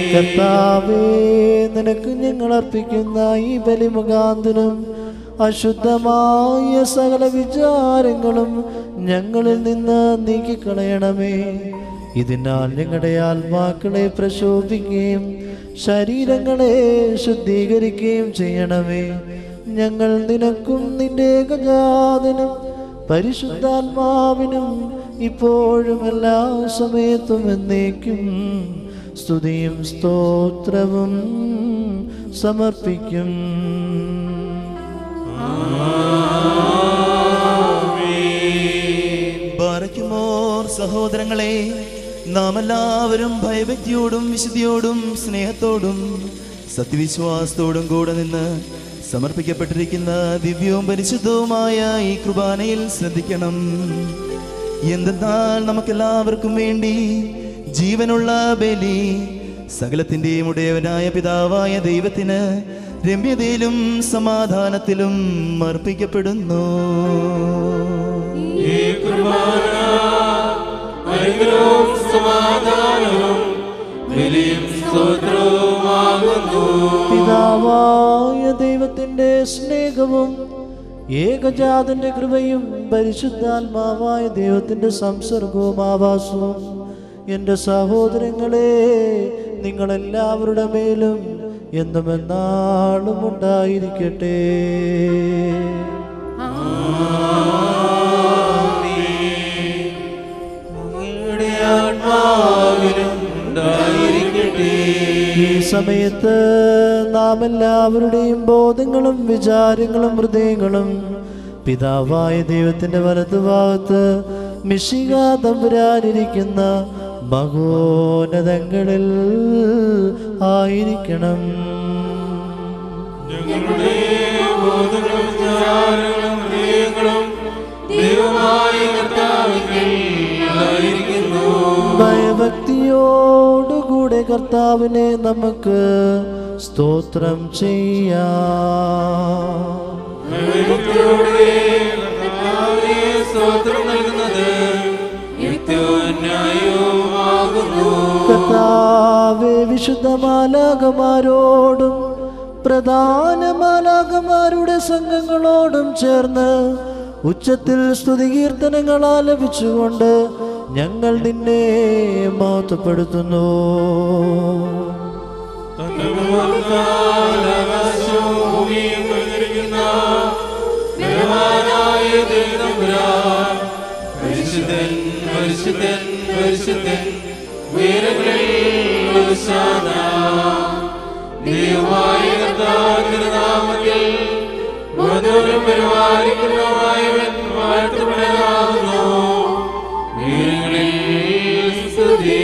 കർത്താവേ നിനക്ക് ഞങ്ങൾ അർപ്പിക്കുന്ന ഈ ബലി മുഖാന്തരം അശുദ്ധമായ സകല വിചാരങ്ങളും ഞങ്ങളിൽ നിന്ന് നീക്കിക്കളയണമേ ഇതിനാൽ ഞങ്ങളുടെ ആത്മാക്കളെ പ്രശോഭിക്കുകയും ശരീരങ്ങളെ ശുദ്ധീകരിക്കുകയും ചെയ്യണമേ ഞങ്ങൾ നിനക്കും നിന്റെ ഏകജാതനും പരിശുദ്ധാത്മാവിനും ഇപ്പോഴും എല്ലാ സമയത്തും എന്നേക്കും സ്തുതിയും സ്തോത്രവും സമർപ്പിക്കും ബാറയ്ക്കുമോർ സഹോദരങ്ങളെ നാം എല്ലാവരും ഭയഭക്തിയോടും വിശുദ്ധിയോടും സ്നേഹത്തോടും സത്യവിശ്വാസത്തോടും കൂടെ നിന്ന് സമർപ്പിക്കപ്പെട്ടിരിക്കുന്ന ദിവ്യവും പരിശുദ്ധവുമായ ഈ കുർബാനയിൽ ശ്രദ്ധിക്കണം എന്തെന്നാൽ നമുക്കെല്ലാവർക്കും വേണ്ടി ജീവനുള്ള ബലി സകലത്തിൻ്റെയും ഉടയവനായ പിതാവായ ദൈവത്തിന് രമ്യതയിലും സമാധാനത്തിലും അർപ്പിക്കപ്പെടുന്നു ഈ കുർബാന അനുഗ്രഹവും സമാധാനവും ബലിയും സ്തോത്രവുമാകുന്നു പിതാവായ ദൈവത്തിന്റെ സ്നേഹവും ഏകജാതന്റെ കൃപയും പരിശുദ്ധാത്മാവായ ദൈവത്തിന്റെ സംസർഗവും ആവാസവും എൻ്റെ സഹോദരങ്ങളെ നിങ്ങളെല്ലാവരുടെ മേലും എന്നും എന്നാളും ഉണ്ടായിരിക്കട്ടെ അങ്ങയുടെ ആത്മാവിനും ഉണ്ടായിരിക്കട്ടെ ഈ സമയത്ത് നാം എല്ലാവരുടെയും ബോധങ്ങളും വിചാരങ്ങളും ഹൃദയങ്ങളും പിതാവായ ദൈവത്തിന്റെ വലതുഭാഗത്ത് മിശിക തമ്പുരാനിരിക്കുന്ന മഹോന്നതങ്ങളിൽ ആയിരിക്കണം ഞങ്ങളുടെ ബോധങ്ങളും വിചാരങ്ങളും ഹൃദയങ്ങളും ദൈവമായ കർത്താവിനായിരിക്കുന്നു ഭയഭക്തിയോടുകൂടെ കർത്താവിനെ നമുക്ക് സ്തോത്രം ചെയ്യാം ഭയഭക്തിയോടെ കർത്താവിനെ സ്തോത്രം നൽകുന്നത് യുക്തവും ന്യായവുമാകുന്നു കർത്താവെ വിശുദ്ധ മാലാകമാരോടും പ്രധാന മാലാകമാരുടെ സംഘങ്ങളോടും ചേർന്ന് ഉച്ചത്തിൽ സ്തുതികീർത്തനങ്ങൾ ആലപിച്ചുകൊണ്ട് ഞങ്ങൾ നിന്നെ മഹത്വപ്പെടുത്തുന്നു ആകാശവും ഭൂമിയും കഴിഞ്ഞിരിക്കുന്ന ബലവാനായ ദൈവതമ്പുരാൻ പരിശുദ്ധൻ പരിശുദ്ധൻ പരിശുദ്ധൻ ഉയരങ്ങളിൽ ഹോശാന. ദൈവമായ കർത്താവിന്റെ നാമത്തിൽ മധുരം പരിപാലിക്കുന്നവൻ വാഴ്ത്തപ്പെടാകുന്നു ഉയരങ്ങളിൽ സ്തുതി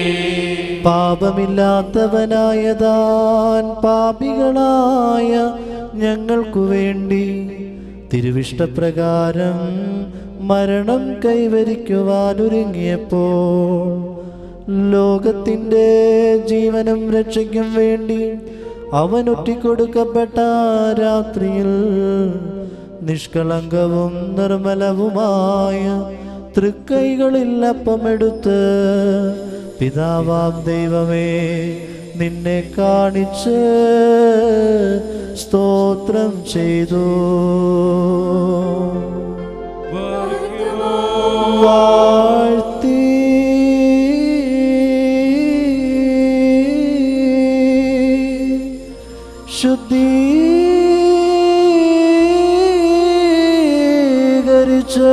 പാപമില്ലാത്തവനായ താൻ പാപികളായ ഞങ്ങൾക്കു വേണ്ടി തിരുവിഷ്ടപ്രകാരം മരണം കൈവരിക്കുവാനൊരുങ്ങിയപ്പോൾ ലോകത്തിൻ്റെ ജീവനും രക്ഷയ്ക്കും വേണ്ടി അവൻ ഒറ്റിക്കൊടുക്കപ്പെട്ട രാത്രിയിൽ നിഷ്കളങ്കവും നിർമ്മലവുമായ തൃക്കൈകളിൽ അപ്പമെടുത്ത് പിതാവാം ദൈവമേ നിന്നെ കാണിച്ച് സ്തോത്രം ചെയ്തു വാഴ്ത്തി ശുദ്ധീകരിച്ച്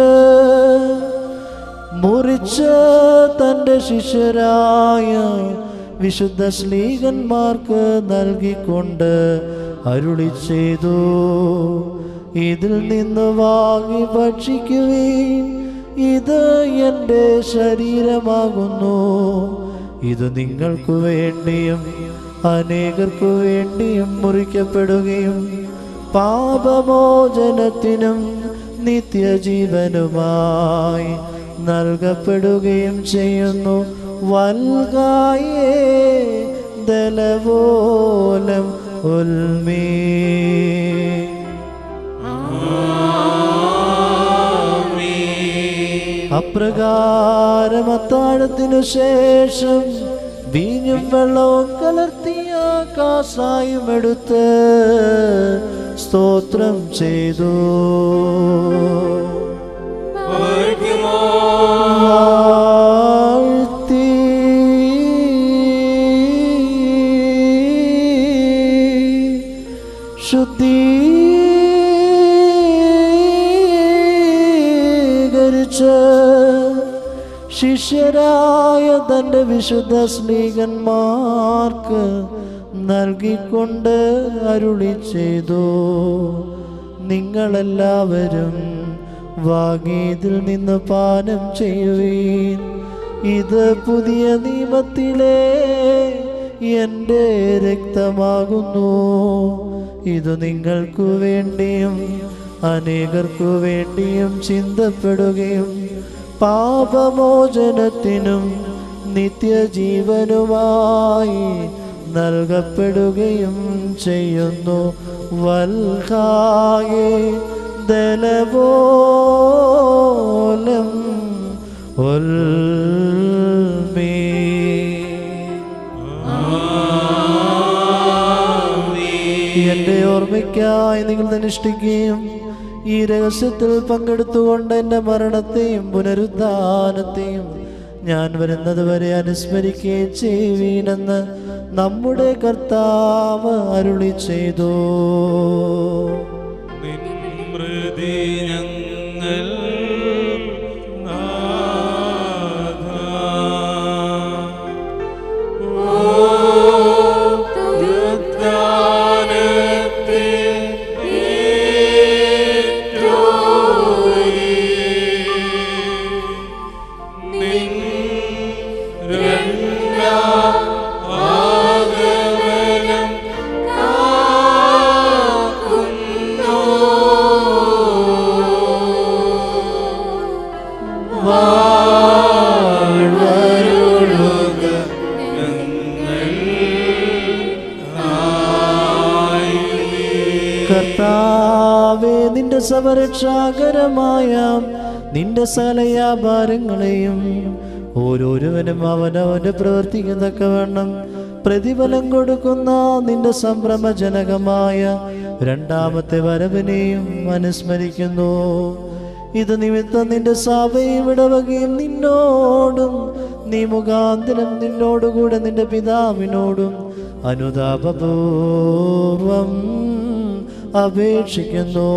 മുറിച്ച് തൻ്റെ ശിഷ്യരായ വിശുദ്ധ സ്ലീഹന്മാർക്ക് നൽകിക്കൊണ്ട് അരുളി ചെയ്തു ഇതിൽ നിന്ന് വാങ്ങി ഭക്ഷിക്കുവീൻ ഇത് എൻ്റെ ശരീരമാകുന്നു ഇത് നിങ്ങൾക്കു വേണ്ടിയും അനേകർക്കു വേണ്ടിയും മുറിക്കപ്പെടുകയും പാപമോചനത്തിനും നിത്യജീവനുമായി നൽകപ്പെടുകയും ചെയ്യുന്നു വൽകായേ ദലവോലം ഉൽമീ അപ്രകാരം അത്താഴത്തിനു ശേഷം വീഞ്ഞും വെള്ളവും കലർത്തിയ കാസായും എടുത്ത് സ്തോത്രം ചെയ്തു വാഴ്ത്തി ശുദ്ധീകരിച്ച് ശിഷ്യരായ തൻ്റെ വിശുദ്ധ സ്നേഹന്മാർക്ക് നൽകിക്കൊണ്ട് അരുളി ചെയ്തു നിങ്ങളെല്ലാവരും വാങ്ങിയതിൽ നിന്ന് പാനം ചെയ്യുവീൻ ഇത് പുതിയ നിയമത്തിലെ എൻ്റെ രക്തമാകുന്നു ഇത് നിങ്ങൾക്കു വേണ്ടിയും അനേകർക്കു വേണ്ടിയും ചിന്തപ്പെടുകയും പാപമോചനത്തിനും നിത്യജീവനുമായി നൽകപ്പെടുകയും ചെയ്യുന്നു വൽഹായേ ദലപോലം ഉൽമേ എന്റെ ഓർമ്മയ്ക്കായി നിങ്ങൾ അനുഷ്ഠിക്കുകയും ഈ രഹസ്യത്തിൽ പങ്കെടുത്തുകൊണ്ട് എൻ്റെ മരണത്തെയും പുനരുദ്ധാനത്തെയും ഞാൻ വരുന്നത് വരെ അനുസ്മരിക്കുകയും ചെയ്യുവീനെന്ന് നമ്മുടെ കർത്താവ് അരുളി ചെയ്തു നിൻമൃതി ഞങ്ങൾ കർത്താവേ നിന്റെ സമരക്ഷാകരമായ നിന്റെ സകല വ്യാപാരങ്ങളെയും ഓരോരുവനും അവനവന്റെ പ്രവർത്തിക്കത്തക്ക വേണം പ്രതിഫലം കൊടുക്കുന്ന നിന്റെ സംഭ്രമജനകമായ രണ്ടാമത്തെ വരവിനെയും അനുസ്മരിക്കുന്നു ഇത് നിമിത്തം നിന്റെ സഭയും ഇടവകയും നിന്നോടും നീ മുഖാന്തരം നിന്നോടുകൂടെ നിന്റെ പിതാവിനോടും അനുതാപപൂർവം അപേക്ഷിക്കുന്നു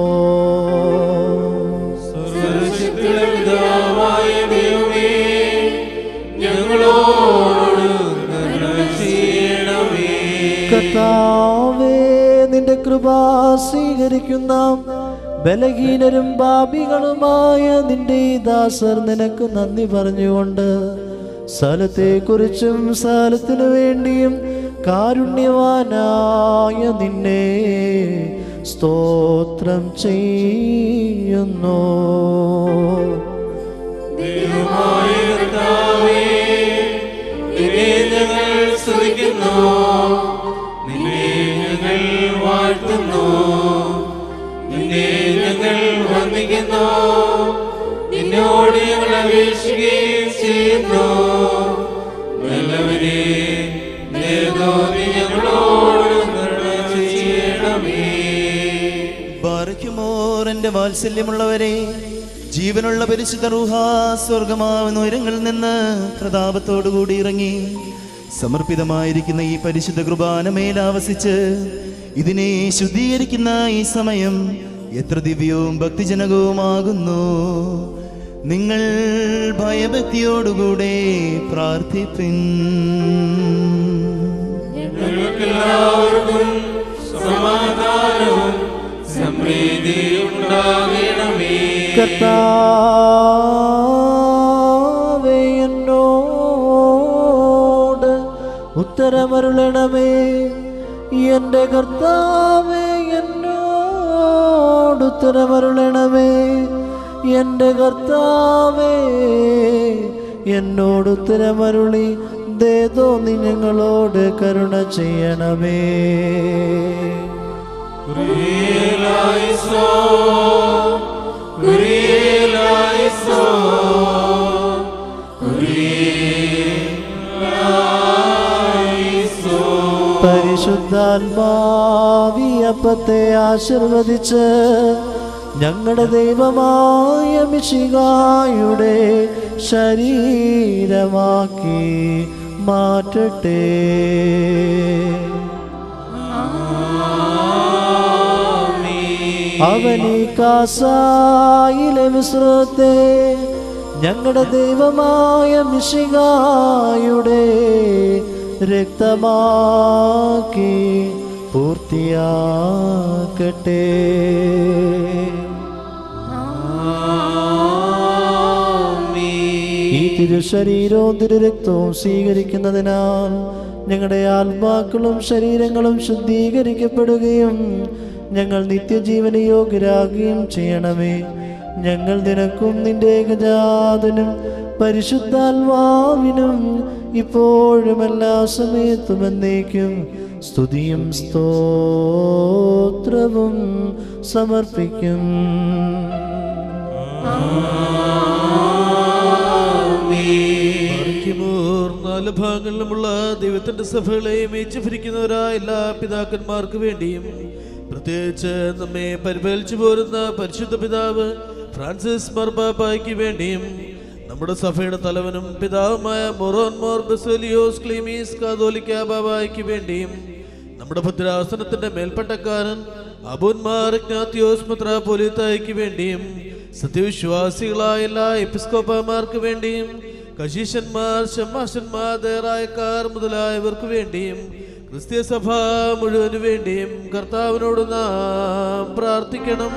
സർവശക്തിയുടെ പിതാവായ ദൈവമേ ഞങ്ങളോട് കരുണ ചെയ്യണമേ കർത്താവേ നിന്റെ കൃപ സ്വീകരിക്കുന്ന ബലഹീനരും പാപികളുമായ നിന്റെ ഈ ദാസർ നിനക്ക് നന്ദി പറഞ്ഞുകൊണ്ട് സ്ഥലത്തെക്കുറിച്ചും സ്ഥലത്തിനു വേണ്ടിയും കാരുണ്യവാനായ നിന്നെ സ്തോത്രം ചെയ്യുന്നു ദൈവമായ കർത്താവേ നിന്നെ ഞങ്ങൾ സ്തുതിക്കുന്നു നിന്നെ ഞങ്ങൾ വാഴ്ത്തുന്നു നിന്നെ ഞങ്ങൾ വന്ദിക്കുന്നു നിന്നോട് ഞങ്ങൾ അപേക്ഷിക്കുകയും ചെയ്യുന്നു നല്ലവനെ നേതോ നീ ഞങ്ങളോട് കരുണ ചെയ്യണമേ ബാറയ്ക്കുമോർ എൻ്റെ വാത്സല്യമുള്ളവരെ ജീവനുള്ള പരിശുദ്ധ റൂഹ സ്വർഗമാവുന്ന ഉയരങ്ങളിൽ നിന്ന് പ്രതാപത്തോടുകൂടി ഇറങ്ങി സമർപ്പിതമായിരിക്കുന്ന ഈ പരിശുദ്ധ കുർബാന മേലാവസിച്ച് ഇതിനെ ശുദ്ധീകരിക്കുന്ന ഈ സമയം എത്ര ദിവ്യവും ഭക്തിജനകവുമാകുന്നു നിങ്ങൾ ഭയഭക്തിയോടുകൂടെ പ്രാർത്ഥിപ്പിൻ ഞങ്ങൾക്കെല്ലാവർക്കും സമാധാനവും സമൃദ്ധിയും ഉണ്ടാകണമേ കർത്താവേ എന്നോട് ഉത്തരമരുളണമേ എൻ്റെ കർത്താവേ എന്നോട് ഉത്തരമരുളണമേ എൻ്റെ കർത്താവേ എന്നോട് ഉത്തരമരുളി ദേതോ നീ ഞങ്ങളോട് കരുണ ചെയ്യണമേ കുരിയേലായിസോ, കുരിയേലായിസോ, കുരിയേലായിസോ. പരിശുദ്ധാത്മാവിയപ്പത്തെ ആശീർവദിച്ച് ഞങ്ങളുടെ ദൈവമായ മിശികായുടെ ശരീരമാക്കി മാറ്റട്ടെ അവനീ കാസായിലെ മിശ്രത്തെ ഞങ്ങളുടെ ദൈവമായ മിശികായുടെ രക്തമാക്കി പൂർത്തിയാക്കട്ടെ ഈ തിരുശരീരവും തിരുരക്തവും സ്വീകരിക്കുന്നതിനാൽ ഞങ്ങളുടെ ആത്മാക്കളും ശരീരങ്ങളും ശുദ്ധീകരിക്കപ്പെടുകയും ഞങ്ങൾ നിത്യജീവന യോഗ്യരാകുകയും ചെയ്യണമേ ഞങ്ങൾ നിനക്കും നിന്റെ ഏകജാതനും പരിശുദ്ധാത്മാവിനും ഇപ്പോഴും എല്ലാ സമയത്തും എന്നേക്കും സ്തുതിയും സ്തോത്രവും സമർപ്പിക്കും പാർക്കുമോർ നാല് ഭാഗങ്ങളിലുമുള്ള ദൈവത്തിന്റെ സഭകളെ മേച്ചുഭരിക്കുന്നവരായ എല്ലാ പിതാക്കന്മാർക്ക് വേണ്ടിയും പ്രത്യേകിച്ച് നമ്മെ പരിപാലിച്ചു പോരുന്ന പരിശുദ്ധ പിതാവ് ഫ്രാൻസിസ് മർബാപ്പായ്ക്ക് വേണ്ടിയും നമ്മുടെ സഭയുടെ തലവനും പിതാവുമായ മൊറോൻ മോർ ബെസോലിയോസ് ക്ലീമീസ് കാതോലിക്ക ബാബായ്ക്ക് വേണ്ടിയും നമ്മുടെ ഭദ്രാസനത്തിന്റെ മേൽപ്പട്ടക്കാരൻ അബുന്മാർ ഇഗ്നാത്തിയോസ് മെത്രാപ്പൊലീത്തായ്ക്ക് വേണ്ടിയും സത്യവിശ്വാസികളായ എല്ലാ എപ്പിസ്കോപ്പമാർക്ക് വേണ്ടിയും കശീശന്മാർ ഷമാശന്മാർ ദേറായക്കാർ മുതലായവർക്ക് വേണ്ടിയും ക്രിസ്തീയ സഭ മുഴുവന് വേണ്ടിയും കർത്താവിനോട് നാം പ്രാർത്ഥിക്കണം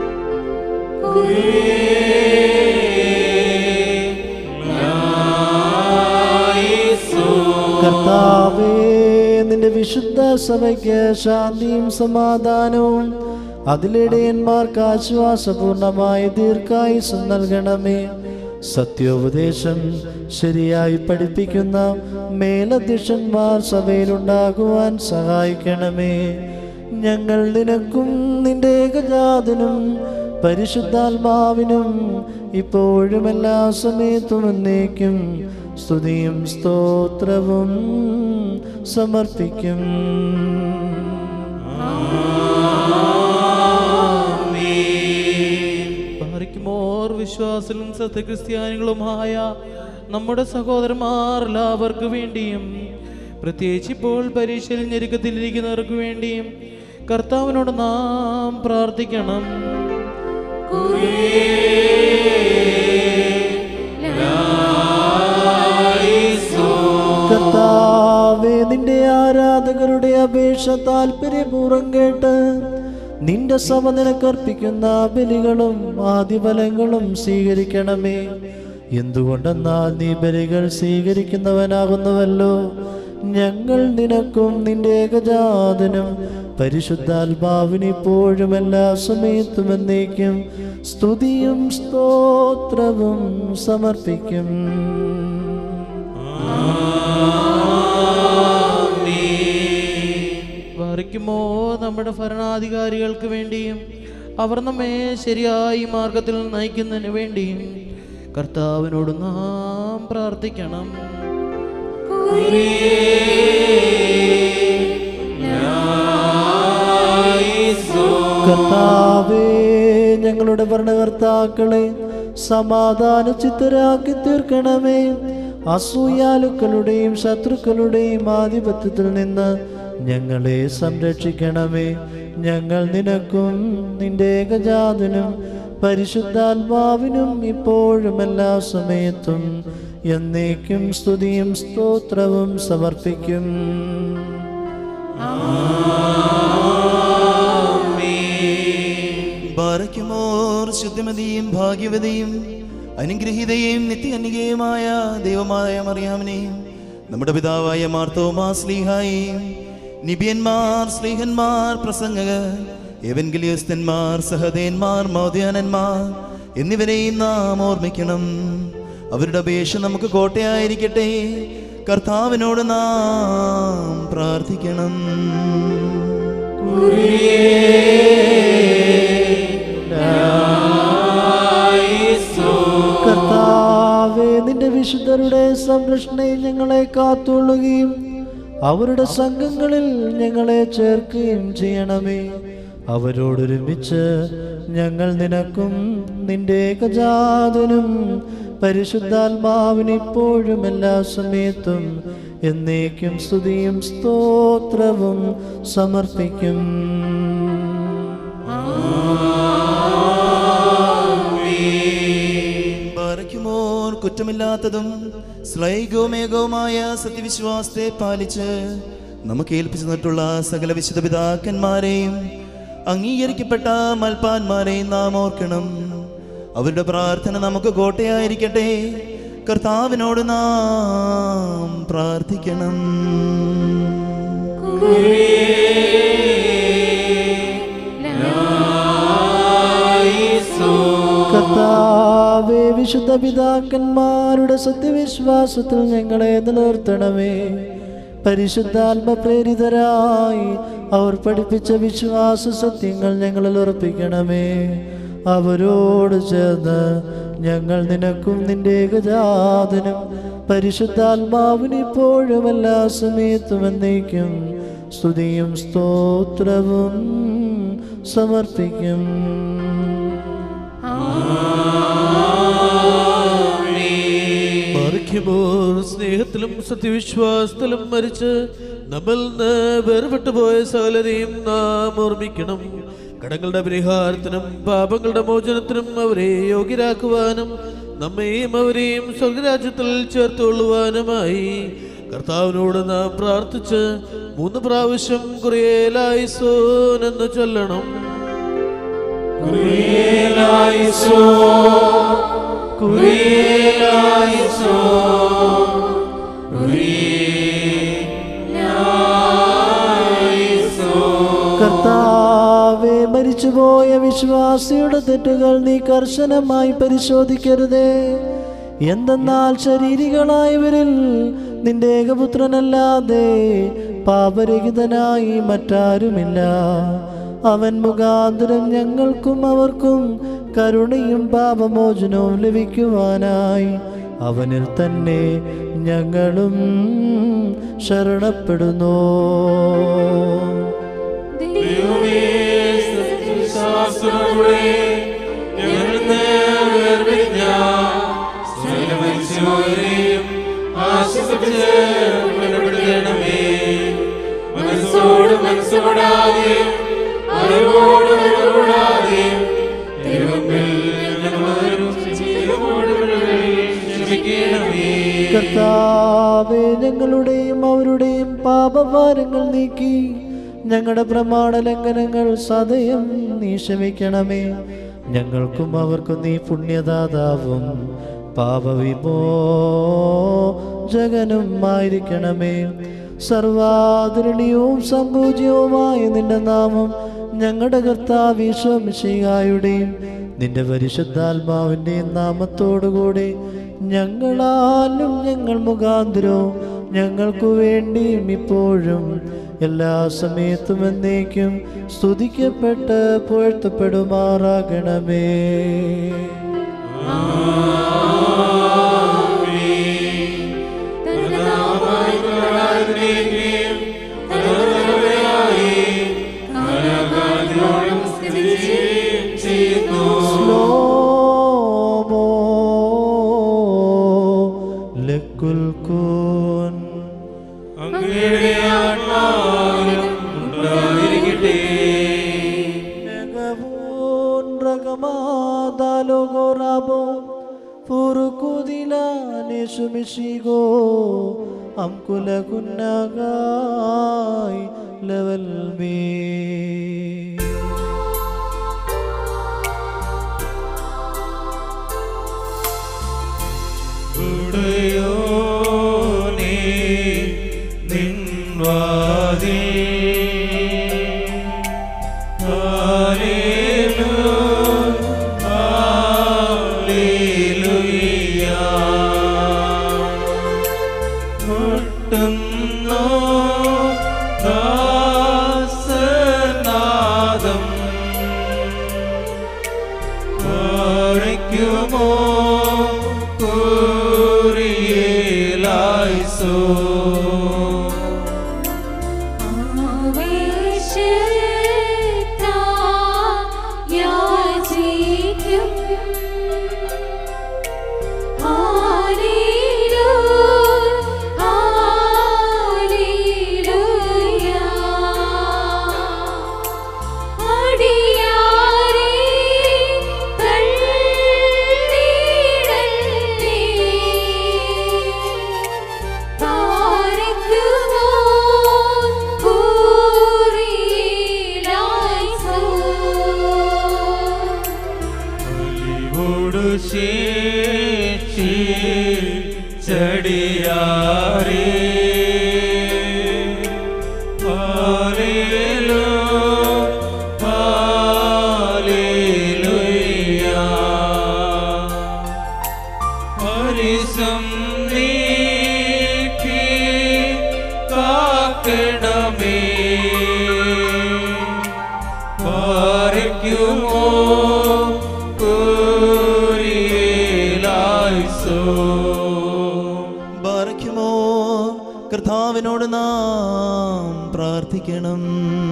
കർത്താവേ നിന്റെ വിശുദ്ധ സഭയ്ക്ക് ശാന്തിയും സമാധാനവും അതിലിടയന്മാർക്ക് ആശ്വാസപൂർണമായ ദീർഘായുസം നൽകണമേ സത്യോപദേശം ശരിയായി പഠിപ്പിക്കുന്ന മേലധ്യക്ഷന്മാർ സഭയിലുണ്ടാകുവാൻ സഹായിക്കണമേ ഞങ്ങൾ നിനക്കും നിന്റെ ഏകജാതനും പരിശുദ്ധാത്മാവിനും ഇപ്പോഴും എല്ലാ സമയത്തും എന്നേക്കും സ്തുതിയും സ്തോത്രവും സമർപ്പിക്കും ഭാരിക്കുമോർ വിശ്വാസികളും സത്യക്രിസ്ത്യാനികളുമായ നമ്മുടെ സഹോദരന്മാർ എല്ലാവർക്കു വേണ്ടിയും പ്രത്യേകിച്ച് ഇപ്പോൾ പരീക്ഷയിൽ ഞെരുക്കത്തിലിരിക്കുന്നവർക്ക് വേണ്ടിയും കർത്താവിനോട് നാം പ്രാർത്ഥിക്കണം കർത്താവേ നിന്റെ ആരാധകരുടെ അപേക്ഷ താല്പര്യപൂർവ്വം കേട്ട് നിന്റെ സഭ നിനക്കർപ്പിക്കുന്ന ബലികളും ആദിഫലങ്ങളും സ്വീകരിക്കണമേ എന്തുകൊണ്ടെന്നാൽ നീ ബലികൾ സ്വീകരിക്കുന്നവനാകുന്നുവല്ലോ ഞങ്ങൾ നിനക്കും നിന്റെ ഏകജാതനും പരിശുദ്ധാത്മാവിന് ഇപ്പോഴും എല്ലാ സമയത്തും എന്നേക്കും സ്തുതിയും സ്തോത്രവും സമർപ്പിക്കും ഭാരിക്കുമോ നമ്മുടെ ഭരണാധികാരികൾക്ക് വേണ്ടിയും അവർ നമ്മെ ശരിയായി മാർഗത്തിൽ നയിക്കുന്നതിന് വേണ്ടിയും കർത്താവിനോട് നാം പ്രാർത്ഥിക്കണം കർത്താവേ ഞങ്ങളുടെ ഭരണകർത്താക്കളെ സമാധാന ചിത്തരാക്കി തീർക്കണമേ അസൂയാലുക്കളുടെയും ശത്രുക്കളുടെയും ആധിപത്യത്തിൽ നിന്ന് ഞങ്ങളെ സംരക്ഷിക്കണമേ ഞങ്ങൾ നിനക്കും നിന്റെ ഏകജാതനും പരിശുദ്ധാത്മാവിനും ഇപ്പോഴും എല്ലാ സമയത്തും എന്നേക്കും സ്തുതിയും സ്തോത്രവും സമർപ്പിക്കും ബാരയ്ക്കുമോർ ശുദ്ധിമതിയും ഭാഗ്യവതിയും അനുഗ്രഹീതയും നിത്യനികയുമായ ദൈവമായ മറിയാമിനെയും നമ്മുടെ പിതാവായ മാർത്തോമാ സ്ലീഹായെയും നിബിയന്മാർ സ്ലീഹന്മാർ പ്രസംഗകർ എവൻഗലിയസ്തന്മാർ സഹദേന്മാർ മൗദ്യാനന്മാർ എന്നിവരെയും നാം ഓർമ്മിക്കണം അവരുടെ അപേക്ഷ നമുക്ക് കോട്ടയായിരിക്കട്ടെ കർത്താവിനോട് നാം പ്രാർത്ഥിക്കണം കർത്താവേ നിന്റെ വിശുദ്ധരുടെ സംരക്ഷണയിൽ ഞങ്ങളെ കാത്തുകൊള്ളുകയും അവരുടെ സംഘങ്ങളിൽ ഞങ്ങളെ ചേർക്കുകയും ചെയ്യണമേ അവരോടൊരുമിച്ച് ഞങ്ങൾ നിനക്കും നിന്റെ ഏകജാതനും പരിശുദ്ധാത്മാവിന് ഇപ്പോഴും എല്ലാ സമയത്തും എന്നേക്കും സ്തുതിയും സ്തോത്രവും സമർപ്പിക്കും ബാരയ്ക്കുമോർ കുറ്റമില്ലാത്തതും സ്ലൈകോമേകവുമായ സത്യവിശ്വാസത്തെ പാലിച്ച് നമുക്ക് ഏൽപ്പിച്ചു തന്നിട്ടുള്ള സകല വിശുദ്ധ പിതാക്കന്മാരെയും അംഗീകരിക്കപ്പെട്ട മൽപ്പാന്മാരെയും നാം ഓർക്കണം അവരുടെ പ്രാർത്ഥന നമുക്ക് കോട്ടയായിരിക്കട്ടെ കർത്താവിനോട് നാം പ്രാർത്ഥിക്കണം കർത്താവേ വിശുദ്ധ പിതാക്കന്മാരുടെ സത്യവിശ്വാസത്തിൽ ഞങ്ങളെ നിലനിർത്തണമേ പരിശുദ്ധാത്മ പ്രേരിതരായി അവർ പഠിപ്പിച്ച വിശ്വാസ സത്യങ്ങൾ ഞങ്ങളിൽ ഉറപ്പിക്കണമേ അവരോട് ചേർന്ന് ഞങ്ങൾ നിനക്കും നിന്റെ ഏകജാതനും പരിശുദ്ധാത്മാവിന് ഇപ്പോഴും എല്ലാ സമയത്തും എന്നേക്കും സ്തുതിയും സ്തോത്രവും സമർപ്പിക്കും മറിക്കുമ്പോൾ സ്നേഹത്തിലും സത്യവിശ്വാസത്തിലും മരിച്ച് നമ്മിൽ നിന്ന് വേർപെട്ടു പോയ സകലരെയും നാം ഓർമ്മിക്കണം കടങ്ങളുടെ പരിഹാരത്തിനും പാപങ്ങളുടെ മോചനത്തിനും അവരെ യോഗ്യരാക്കുവാനും നമ്മെയും അവരെയും സ്വർഗരാജ്യത്തിൽ ചേർത്തുകൊള്ളുവാനുമായി കർത്താവിനോട് നാം പ്രാർത്ഥിച്ച് മൂന്ന് പ്രാവശ്യം കുറേലായിസോൻ എന്ന് ചൊല്ലണം കുറിയേലായിസോ കുറിയേലായിസോ കർത്താവെ മരിച്ചുപോയ വിശ്വാസിയുടെ തെറ്റുകൾ നീ കർശനമായി പരിശോധിക്കരുതേ എന്തെന്നാൽ ശരീരികളായവരിൽ നിന്റെ ഏകപുത്രനല്ലാതെ പാപരഹിതനായി മറ്റാരുമില്ല അവൻ മുഖാന്തരം ഞങ്ങൾക്കും അവർക്കും കരുണയും പാപമോചനവും ലഭിക്കുവാനായി അവനിൽ തന്നെ ഞങ്ങളും ശരണപ്പെടുന്നു ദൈവമേ സത്യവിശ്വാസത്തോടെ ഞങ്ങൾക്ക് വേർപിരിഞ്ഞ സകല മനുഷ്യരെയും ആശ്വസിപ്പിച്ച് പുനർപ്പെടുത്തണമേ മനസ്സോട് മനസ്സോടാതെ അറിവോട് അറിവോടാതെ ദൈവമേ ഞങ്ങളോടും ജീവനോട് ക്ഷമിക്കണമേ കർത്താവെ ഞങ്ങളുടെയും അവരുടെയും പാപഭാരങ്ങൾ നീക്കി ഞങ്ങളുടെ പ്രമാണ ലംഘനങ്ങൾ സദയം നീ ക്ഷമിക്കണമേ ഞങ്ങൾക്കും അവർക്കും നീ പുണ്യദാതാവും പാപവിമോചകനും ആയിരിക്കണമേ സർവാദരണീയവും സമ്പൂജ്യവുമായ നിന്റെ നാമം ഞങ്ങളുടെ കർത്താവ് ഈശോമിശിഹായുടെയും നിന്റെ പരിശുദ്ധാത്മാവിൻ്റെയും നാമത്തോടുകൂടി ഞങ്ങളാലും ഞങ്ങൾ മുഖാന്തരവും ഞങ്ങൾക്കു വേണ്ടിയും ഇപ്പോഴും എല്ലാ സമയത്തും എന്നേക്കും സ്തുതിക്കപ്പെട്ട് പുഴ്ത്തപ്പെടുമാറാകണമേ സ്ലോമോ ലക്കുൽ കൂൻ അങ്ങയുടെ ആത്മാവിലും ഉണ്ടായിരിക്കട്ടെ Negabun ragamada gorabo Purukudilani sumisigo Amkula kunagai level B ഉടയോനേ നിൻവാതിൽ ഹല്ലേലൂ ഹല്ലേലൂയ മുട്ടുന്നു ദാസനാദം പാടിക്കുമോ കുറിയേലായിസോ ശേഷി ചടിയാരേ ഹാലേലൂ ഹാലേലൂയ പരിസം നീക്കി കാക്കണമേ പാറിക്കുമോ കൂരിയിലായിസോ ബാറയ്ക്കുമോ കർത്താവിനോട് നാം പ്രാർത്ഥിക്കണം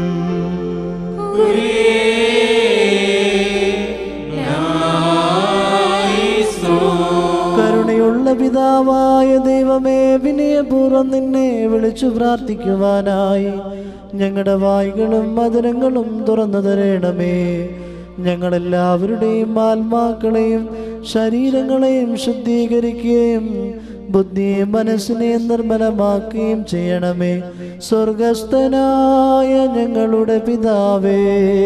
കരുണയുള്ള പിതാവായ ദൈവമേ വിനയപൂർവ്വം നിന്നെ വിളിച്ചു പ്രാർത്ഥിക്കുവാനായി ഞങ്ങളുടെ വായ്കളും മധുരങ്ങളും തുറന്നു തരണമേ ഞങ്ങളെല്ലാവരുടെയും ആത്മാക്കളെയും ശരീരങ്ങളെയും ശുദ്ധീകരിക്കുകയും ബുദ്ധിയും മനസ്സിനെയും നിർമ്മലമാക്കുകയും ചെയ്യണമേ സ്വർഗസ്ഥനായ ഞങ്ങളുടെ പിതാവേ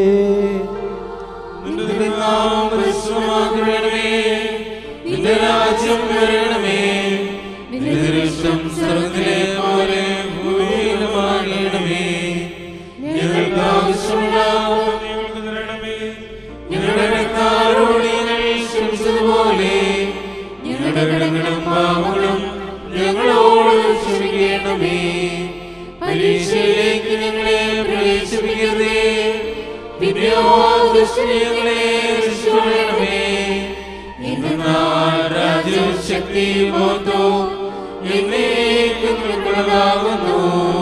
നിന്റെ നാമം പരിശുദ്ധമാക്കണമേ നിന്റെ രാജ്യം വരണമേ നിന്റെ ഇഷ്ടം സ്വർഗത്തിലെ പോലെ ഭൂമിയിലുമാകണമേ ഞങ്ങൾക്ക് ആവശ്യമുള്ള ഞങ്ങൾക്ക് തരണമേ ഞങ്ങളുടെ കടക്കാരോട് ഞങ്ങൾ ക്ഷമിച്ചതുപോലെ ഞങ്ങളുടെ കടങ്ങളും പാവങ്ങളും ഞങ്ങളോട് ക്ഷമിക്കണമേ പരീക്ഷയിലേക്ക് ഞങ്ങളെ പ്രവേശിപ്പിക്കരുതേ പിന്നെയോ ദുഷ്ടങ്ങളെ രക്ഷിക്കണമേ എന്നാൽ രാജ്യവും ശക്തിയും ബോധവും എന്നേക്കും നിനക്കുള്ളതാകുന്നു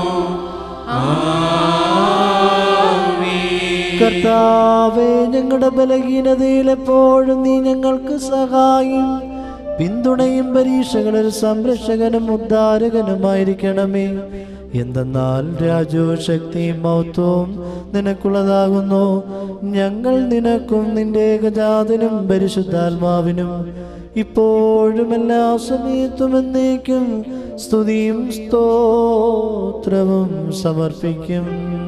ആമേൻ. കർത്താവേ ഞങ്ങളുടെ ബലഹീനതയിൽ എപ്പോഴും നീ ഞങ്ങൾക്ക് സഹായം പിന്തുണയും പരീക്ഷകളിൽ സംരക്ഷകനും ഉദ്ധാരകനുമായിരിക്കണമേ എന്തെന്നാൽ രാജവും ശക്തിയും മൗത്വവും നിനക്കുള്ളതാകുന്നു ഞങ്ങൾ നിനക്കും നിന്റെ ഏകജാതനും പരിശുദ്ധാത്മാവിനും ഇപ്പോഴും എല്ലാ സമയത്തും എന്നേക്കും സ്തുതിയും സ്തോത്രവും സമർപ്പിക്കും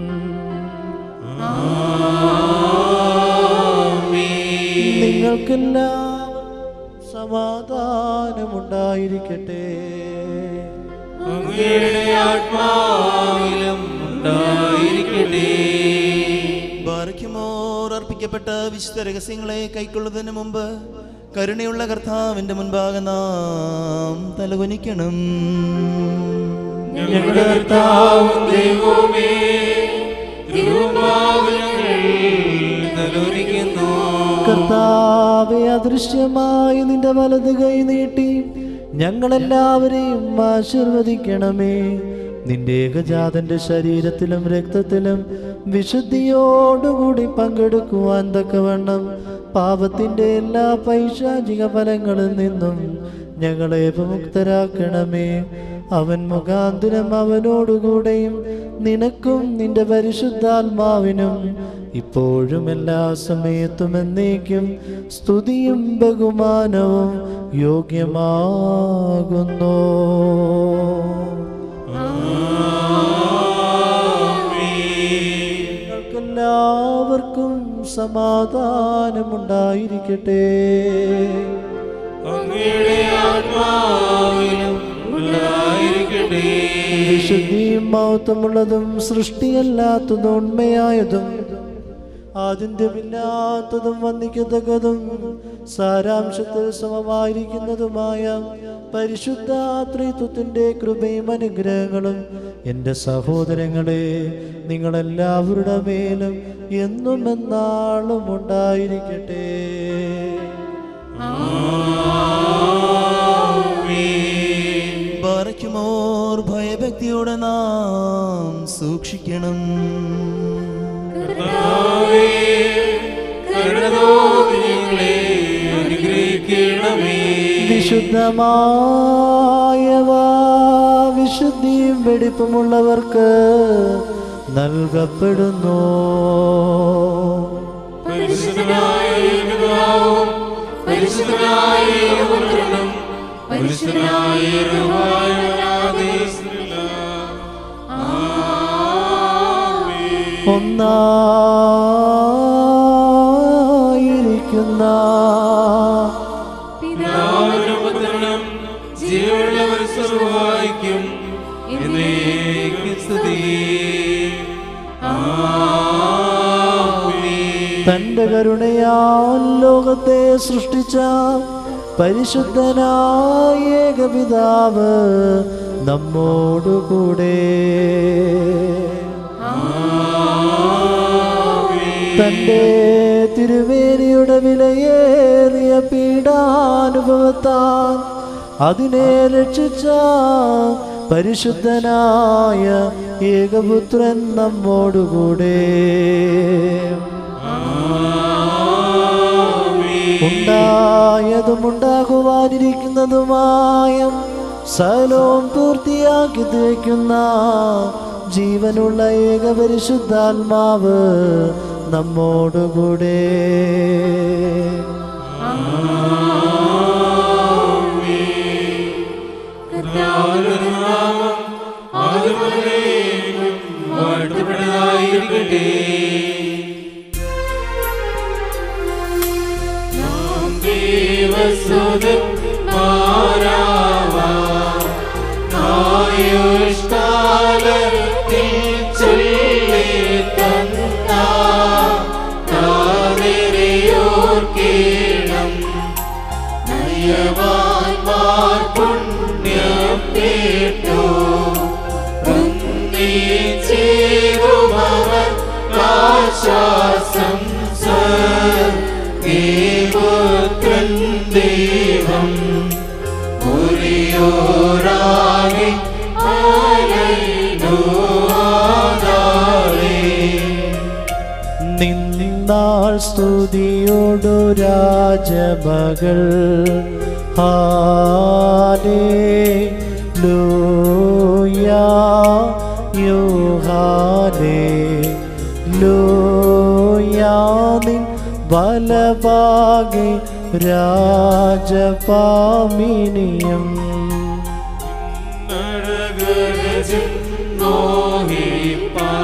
നിങ്ങൾക്കെല്ലാവർക്കും സമാധാനമുണ്ടായിരിക്കട്ടെ അങ്ങയുടെ ആത്മാവിലും ഉണ്ടായിരിക്കട്ടെ ബാറയ്ക്കുമോർ അർപ്പിക്കപ്പെട്ട വിശുദ്ധ രഹസ്യങ്ങളെ കൈക്കൊള്ളുന്നതിന് മുമ്പ് കരുണയുള്ള കർത്താവിന്റെ മുൻപാകെ നാം തലകുനിക്കണം ഞങ്ങളുടെ കർത്താവും ദൈവവുമേ തിരുവാഭരണങ്ങൾ നൽകുന്നു കർത്താവെ അദൃശ്യമായി നിന്റെ വലത് കൈ നീട്ടി ഞങ്ങളെല്ലാവരെയും ആശീർവദിക്കണമേ നിന്റെ ഏകജാതന്റെ ശരീരത്തിലും രക്തത്തിലും വിശുദ്ധിയോടുകൂടി പങ്കെടുക്കുവാൻ തക്കവണ്ണം പാപത്തിന്റെ എല്ലാ പൈശാചിക ഫലങ്ങളിൽ നിന്നും ഞങ്ങളെ വിമുക്തരാക്കണമേ അവൻ മുഖാന്തരം അവനോടുകൂടെയും നിനക്കും നിന്റെ പരിശുദ്ധാത്മാവിനും ഇപ്പോഴും എല്ലാ സമയത്തും എന്നേക്കും സ്തുതിയും ബഹുമാനവും യോഗ്യമാകുന്നു എല്ലാവർക്കും സമാധാനമുണ്ടായിരിക്കട്ടെ അങ്ങയുടെ ആത്മാവിലും ഉണ്ടായിരിക്കട്ടെ വിശുദ്ധിയും മഹത്വമുള്ളതും സൃഷ്ടിയല്ലാത്തതും ഉണ്മയായതും ആദ്യമില്ലാത്തതും വന്ദിക്കത്തക്കതും സാരാംശത്തിൽ സമമായിരിക്കുന്നതുമായ പരിശുദ്ധ ത്രിത്വത്തിന്റെ കൃപയും അനുഗ്രഹങ്ങളും എൻ്റെ സഹോദരങ്ങളെ നിങ്ങളെല്ലാവരുടെ മേലും എന്നും എന്നാളും ഉണ്ടായിരിക്കട്ടെ ബാറയ്ക്കുമോർ ഭയഭക്തിയോടെ നാം സൂക്ഷിക്കണം കർത്താവേ, കരുണ തോന്നി ഞങ്ങളെ അനുഗ്രഹിക്കണമേ വിശുദ്ധമായവ വിശുദ്ധിയും വെടിപ്പുമുള്ളവർക്ക് നൽകപ്പെടുന്നു പരിശുദ്ധനായ പിതാവും പരിശുദ്ധനായ പുത്രനും പരിശുദ്ധനായ യഹോവയായ ആദേശത്തിലുള്ള ആമേൻ. ഒന്നായിരിക്കുന്ന തന്റെ കരുണയാൽ ലോകത്തെ സൃഷ്ടിച്ച പരിശുദ്ധനായ ഏകപിതാവ് നമ്മോടുകൂടെ തന്റെ തിരുവേലിയുടെ വിലയേറിയ പീഡാനുഭവത്താൽ അതിനെ രക്ഷിച്ച പരിശുദ്ധനായ ഏകപുത്രൻ നമ്മോടുകൂടെ ഉണ്ടായതും ഉണ്ടാകുവാനിരിക്കുന്നതുമായ സകലവും പൂർത്തിയാക്കി തേക്കുന്ന ജീവനുള്ള ഏകപരിശുദ്ധാത്മാവ് നമ്മോടുകൂടെ വാഴ്ത്തപ്പെട്ടതായിരിക്കട്ടെ നാം ദൈവസുതൻ മാരാവാം. ആയുഷ്കാലത്തിൽ ചൊല്ലിത്തന്ന താതിരിയോർക്കേണം. നയവാന്മാർ പുണ്യം കേട്ടു ഒന്നിച്ചേരുമവർ ആശ്വാസം സ്വീപുത്രൻ ദൈവം ഒരിയോരാകെ നിന്നാൾ സ്തുതിയോടു രാജമകൾ ഹാലേ ലൂയാ യോഹാലേ ലൂയാ നിൻ ബലഭാഗി രാജപാമിനിയം നരകരജം മോഹിപ്പാ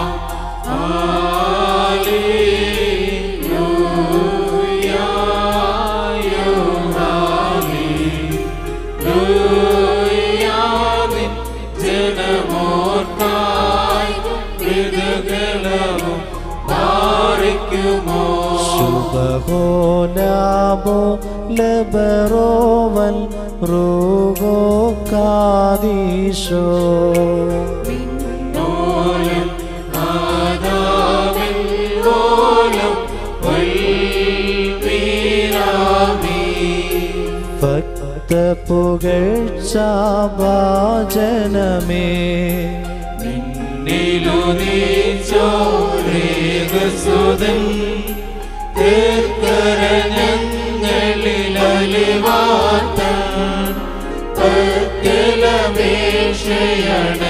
ശുഭഹോലാബോ ലബറോവൽ റൂഗോ കാദീശോ ഭക്ത പുകഴ്ച ഭാജനമേ സുതൻ തീർക്കരഞ്ഞങ്ങളിലലിവാത്ത പത്യലപേക്ഷയാണ്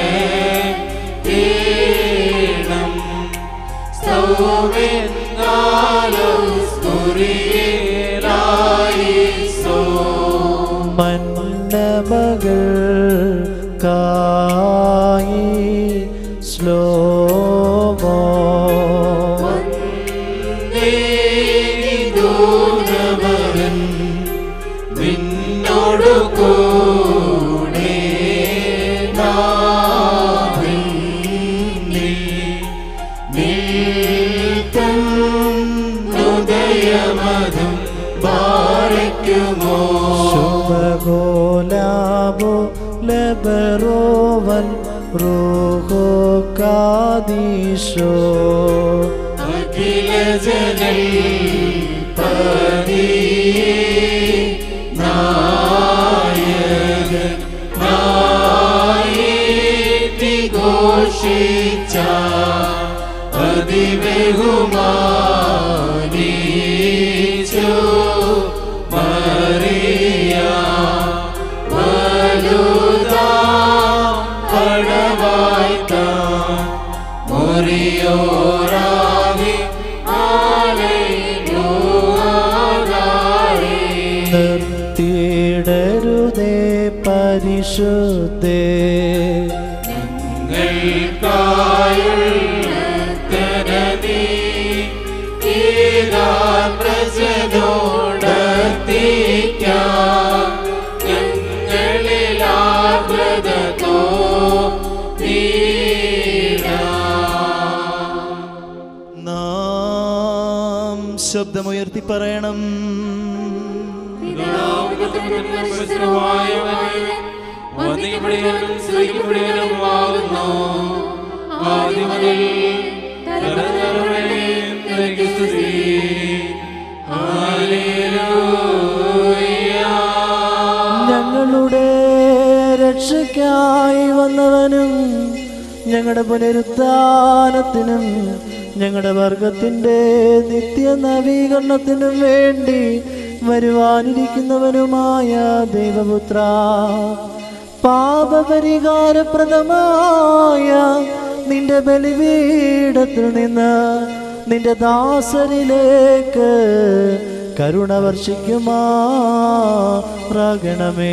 തീണം സൗമെന്നാലോ സ്തുരിയേലായിസോ മന്നമകൾ കായി ശ്ലോമോ ദൂതവരൻ നിന്നോടു കൂടെ ഉദയമതും പാറയ്ക്കുമോ ശുഭഗോലാബോ ലബറോവൽ റൂഹോ കാദീശോ അഖില ജനൽ പതിയേ നായക നായേറ്റി ഘോഷിച്ച അതിബഹുമാനീച്ചോ മറിയ വലുതാ പടവായ്ത്താൻ മുറിയോരാകെ നിർത്തിയിടരുതേ പരിശുദ്ധേ നാം ശബ്ദമുയർത്തി പറയണം വന്ദിക്കപ്പെടുകയും സ്തുതിക്കപ്പെടുകയും ആകുന്നു ആദ്യം മുതൽ തലമുറയും നിനക്ക് സ്തുതി ഹല്ലേലൂയ ഞങ്ങളുടെ രക്ഷയ്ക്കായി വന്നവനും ഞങ്ങളുടെ പുനരുത്ഥാനത്തിനും ഞങ്ങളുടെ വർഗത്തിൻ്റെ നിത്യ നവീകരണത്തിനും വേണ്ടി വരുവാനിരിക്കുന്നവനുമായ ദൈവപുത്ര പാപപരിഹാരപ്രദമായ നിന്റെ ബലിപീഠത്തിൽ നിന്ന് നിന്റെ ദാസരിലേക്ക് കരുണ വർഷിക്കുമാറാകണമേ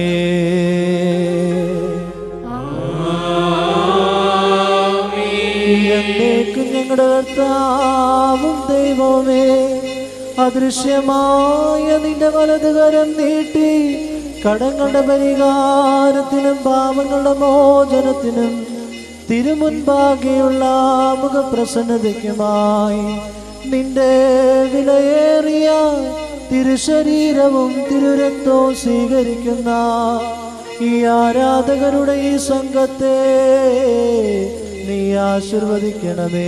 എന്നേക്കും ഞങ്ങളുടെ കർത്താവും ദൈവമേ അദൃശ്യമായ നിന്റെ വലതുകരം നീട്ടി കടങ്ങളുടെ പരിഹാരത്തിനും പാപങ്ങളുടെ മോചനത്തിനും തിരുമുൻപാകെയുള്ള മുഖപ്രസന്നതയ്ക്കുമായി നിന്റെ വിലയേറിയ തിരുശരീരവും തിരുരക്തവും സ്വീകരിക്കുന്ന ഈ ആരാധകരുടെ ഈ സംഘത്തെ നീ ആശീർവദിക്കണമേ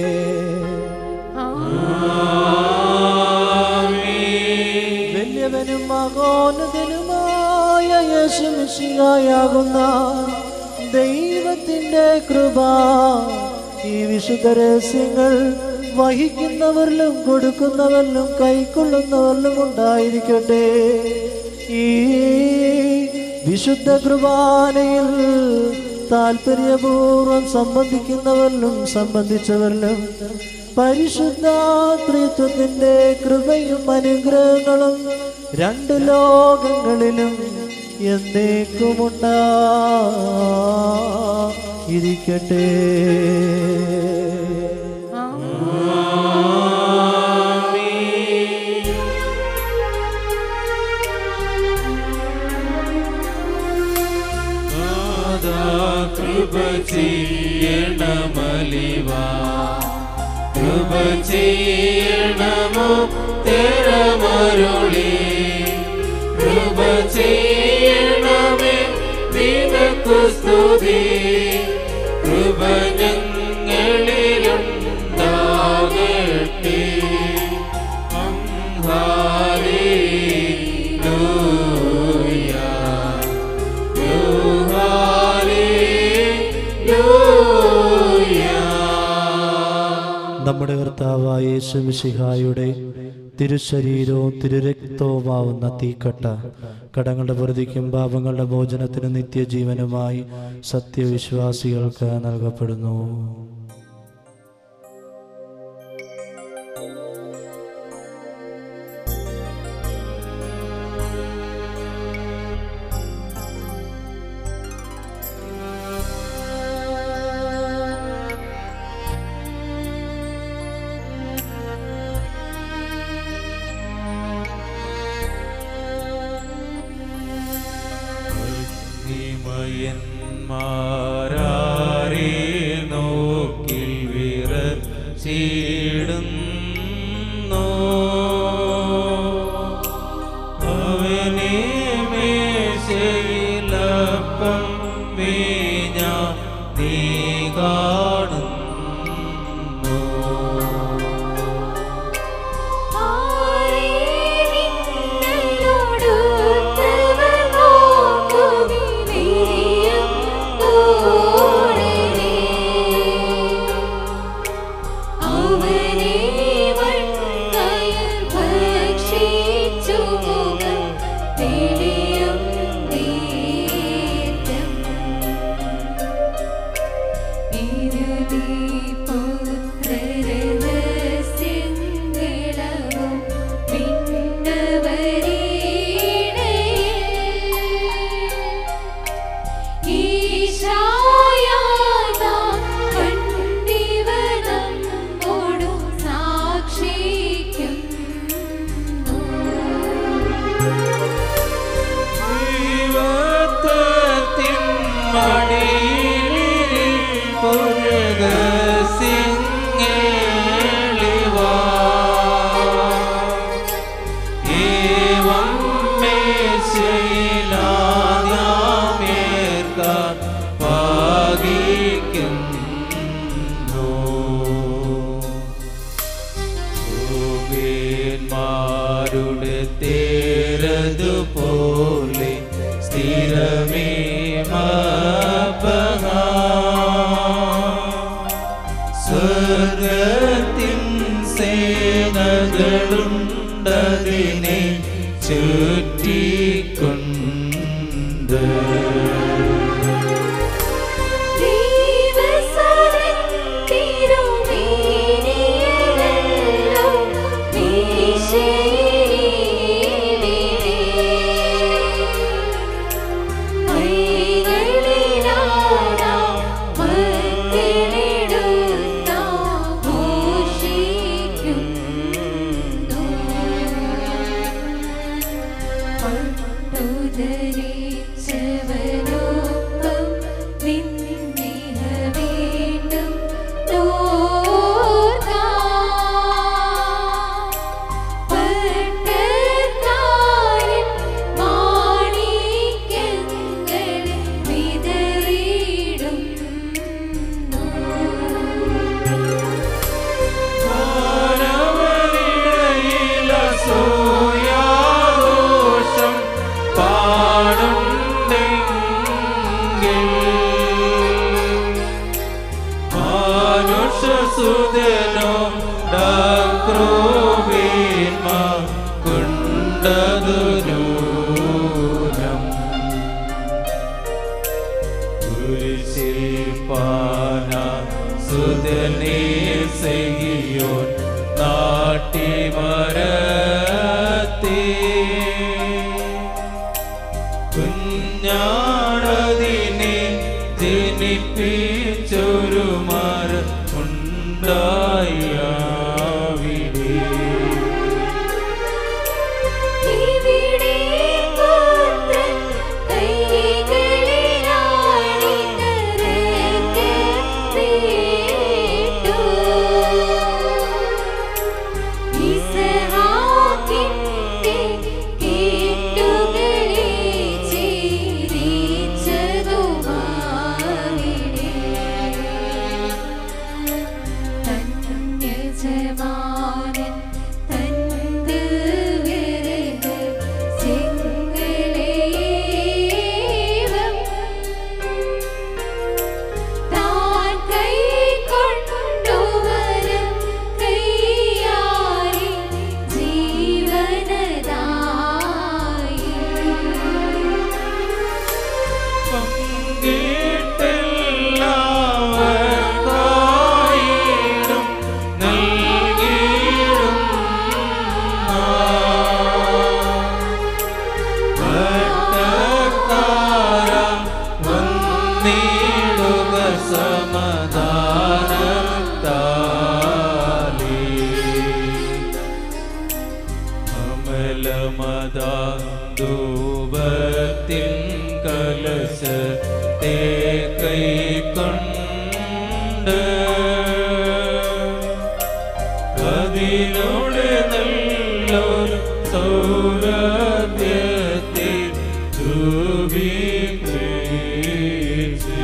വലിയവനും മകോന്നതനുമായ യേശുമിശിഹായാകുന്ന ദൈവത്തിൻ്റെ കൃപ ഈ വിശുദ്ധ രഹസ്യങ്ങൾ വഹിക്കുന്നവരിലും കൊടുക്കുന്നവരിലും കൈക്കൊള്ളുന്നവരിലും ഉണ്ടായിരിക്കട്ടെ ഈ വിശുദ്ധ കൃപാനയിൽ താല്പര്യപൂർവ്വം സംബന്ധിക്കുന്നവരിലും സംബന്ധിച്ചവരിലും പരിശുദ്ധ ത്രിത്വത്തിന്റെ കൃപയും അനുഗ്രഹങ്ങളും രണ്ട് ലോകങ്ങളിലും എന്നേക്കുമുണ്ടാ ഇരിക്കട്ടെ നാഥാ കൃപ ചെയ്യണമലിവ കൃപ ചെയ്യണമോ തെരമരുളി കൃപ ചെയ്യണമേ നിനക്കു സ്തുതി കൃപ ഞങ്ങളിലുണ്ടാകട്ടെ ഹല്ലേലൂയ നമ്മുടെ കർത്താവായ യേശുമിശിഹായുടെ തിരുശരീരവും തിരുരക്തവുമാവുന്ന തീക്കട്ട കടങ്ങളുടെ പ്രതിക്കും പാപങ്ങളുടെ മോചനത്തിനും നിത്യജീവനുമായി സത്യവിശ്വാസികൾക്ക് നൽകപ്പെടുന്നു മാരാരേ നോക്കിടുന്നു ക്രൂവേന്മാരുടെ തേരതുപോലെ സ്ഥിരമേ മപഹാ സ്വർഗത്തിൻ സേനകളുണ്ടതിനെ ചുറ്റിക്കൊണ്ട് ദൈവസരൻ തിരുമേനിയല്ലോ ും നിന്നിഹ വീണ്ടും തോർക്കാം പട്ടക്കാരൻ മാണിക്യങ്ങൾ വിതറിയിടും മാനവരിടയിലസൂയാദോഷം പാടുണ്ടെങ്കിൽ മാനുഷസുതനോ ഡക്രോവേന്മാ കൊണ്ടതുരൂരം കുരിശിൽ പാന സുതനെ സഹിയോൻ നാട്ടിമരത്തെ കുഞ്ഞാടതിനെ ജനിപ്പിച്ചൊരു മര ഉണ്ടായാവിടെ ഇവിടെ പുത്രൻ കൈകളിലായി കരക്കപ്പെട്ടു. ഇസ്ഹാക്കിന്റെ കെട്ടുകളെ ഛേദിച്ചതുമാവിടെ. തന്യജമാനൻ തന്ത് വിരത് ചെങ്കളേവം താൻ കൈക്കൊണ്ടുവരും കൈയാരി ജീവനദായി പങ്കിട്ടെല്ലാവർക്കായിടും നൽകിയിടും ഭട്ടക്കാര വന്നിടുക സമാധാനത്താലേ അമലമതാന്തൂപത്തിൻ കലശ തേ കൈക്കൊണ്ട് അതിനോട് നല്ലൊരു സൗരഭ്യത്തെ രൂപീകരിച്ച്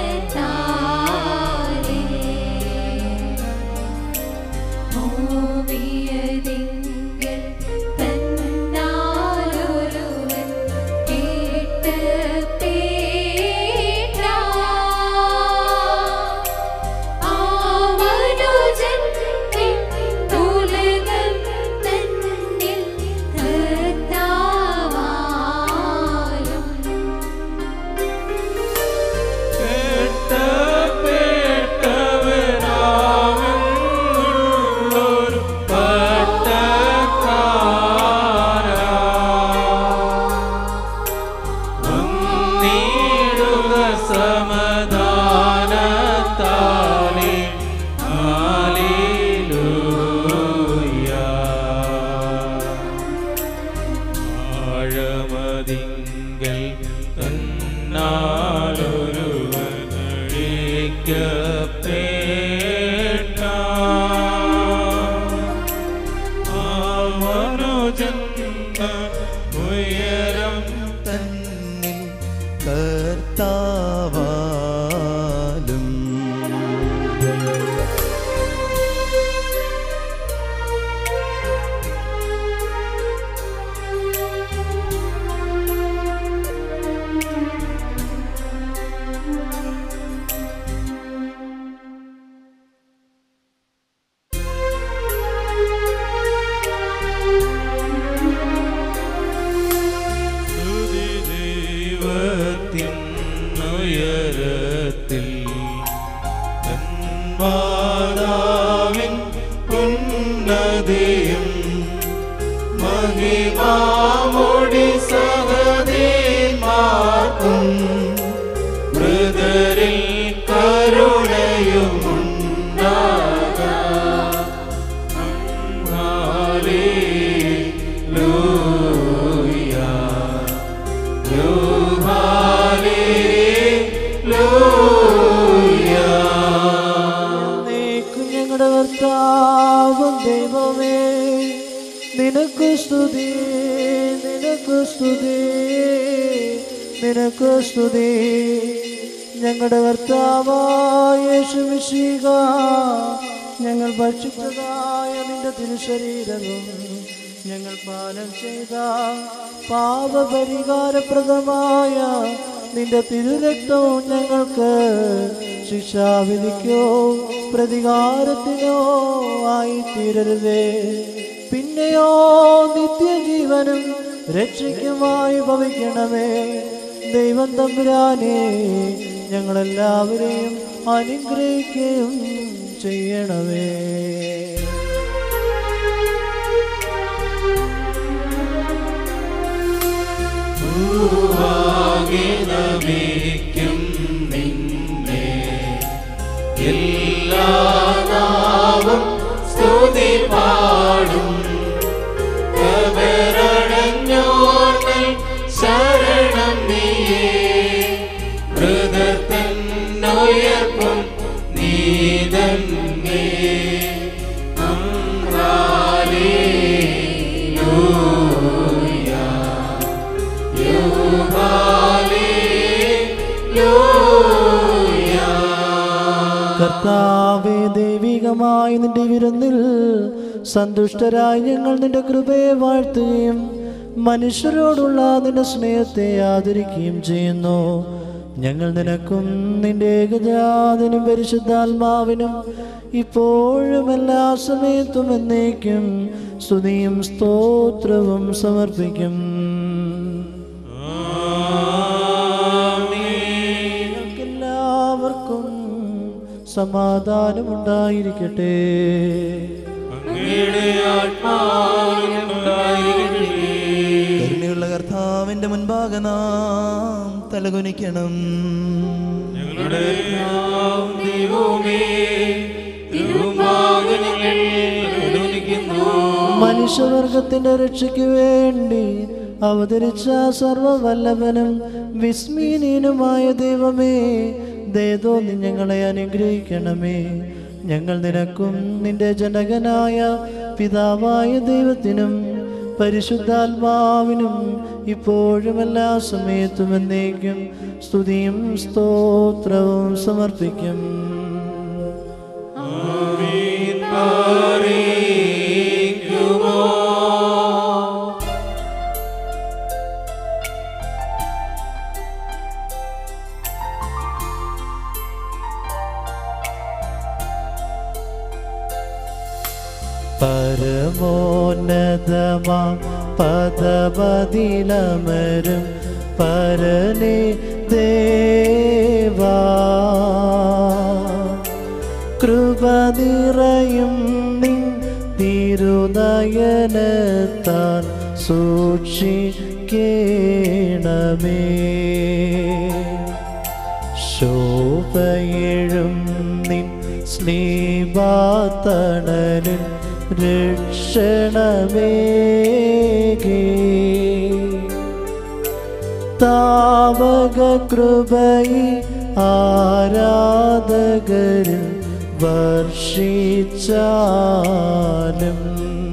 ഭൂമി അവനുജന്മ ഉയരം തന്നിൽ കർത്താവാലും സ്തുതി ദൈവത്തിനുയരത്തിൽ തന്മാതാവിൻ ഉന്നതിയും മഹിമാമോടി സഹദേമാർക്കും മൃതരിൽ നീക്കും ഞങ്ങളുടെ കർത്താവും ദൈവമേ നിനക്ക് സ്തുതി നിനക്ക് സ്തുതി നിനക്ക് സ്തുതി ഞങ്ങളുടെ കർത്താവായ യേശുമിശിക ഞങ്ങൾ ഭക്ഷിച്ചതായ നിന്റെ തിരുശരീരവും ഞങ്ങൾ പാലം ചെയ്ത പാപപരിഹാരപ്രദമായ നിന്റെ തിരുരക്തവും ഞങ്ങൾക്ക് ശിക്ഷാവിധിക്കോ പ്രതികാരത്തിനോ ആയി തീരരുതേ പിന്നെയോ നിത്യജീവനും രക്ഷയ്ക്കുമായി ഭവിക്കണമേ ദൈവം തമ്പുരാനെ ഞങ്ങളെല്ലാവരെയും അനുഗ്രഹിക്കുകയും ചെയ്യണമേ നമിക്കും നിന്നെ എല്ലാ നാവും സ്തുതി പാടും കബറടഞ്ഞോർന്നൽ ശരണം നീയേ മൃതത്തന്നുയർപ്പും നീതന്നേ കർത്താവേ ദൈവികമായ നിന്റെ വിരുന്നിൽ സന്തുഷ്ടരായി ഞങ്ങൾ നിന്റെ കൃപയെ വാഴ്ത്തുകയും മനുഷ്യരോടുള്ള നിന്റെ സ്നേഹത്തെ ആദരിക്കുകയും ചെയ്യുന്നു ഞങ്ങൾ നിനക്കും നിന്റെ ഏകജാതനും പരിശുദ്ധാത്മാവിനും ഇപ്പോഴും എല്ലാ സമയത്തും എന്നേക്കും സ്തുതിയും സ്തോത്രവും സമർപ്പിക്കും എല്ലാവർക്കും സമാധാനമുണ്ടായിരിക്കട്ടെ അങ്ങയുടെ ആത്മാവിനുണ്ടായിരിക്കട്ടെ കരുണയുള്ള കർത്താവിന്റെ മുൻപാകെ നാം തലകുനിക്കണം ഞങ്ങളുടെ കർത്താവും ദൈവവുമേ, തിരുമുമ്പാകെ ഞങ്ങൾ അനുനിക്കുന്നു. മനുഷ്യവർഗത്തിന്റെ രക്ഷയ്ക്ക് വേണ്ടി അവതരിച്ച സർവവല്ലഭനും വിസ്മീനീനുമായ ദൈവമേ ദേതോ നീ ഞങ്ങളെ അനുഗ്രഹിക്കണമേ ഞങ്ങൾ നിനക്കും നിന്റെ ജനകനായ പിതാവായ ദൈവത്തിനും പരിശുദ്ധാത്മാവിനും ഇപ്പോഴും എല്ലാ സമയത്തും എന്നേക്കും സ്തുതിയും സ്തോത്രവും സമർപ്പിക്കും ആമീൻ പാറിക്കുമോ? പരമോന്നതമാ പദപതിലമരും പരനെ ദേവാ കൃപ നിറയും നിൻ തിരുനയനത്താൽ സൂക്ഷിക്കേണമേ ശോഭയെഴും നിൻ സ്നേഹാത്തണലിൽ രക്ഷണമേകേ താവക കൃപയി ആരാധന മാലാകരിൽ വർഷിച്ചാലും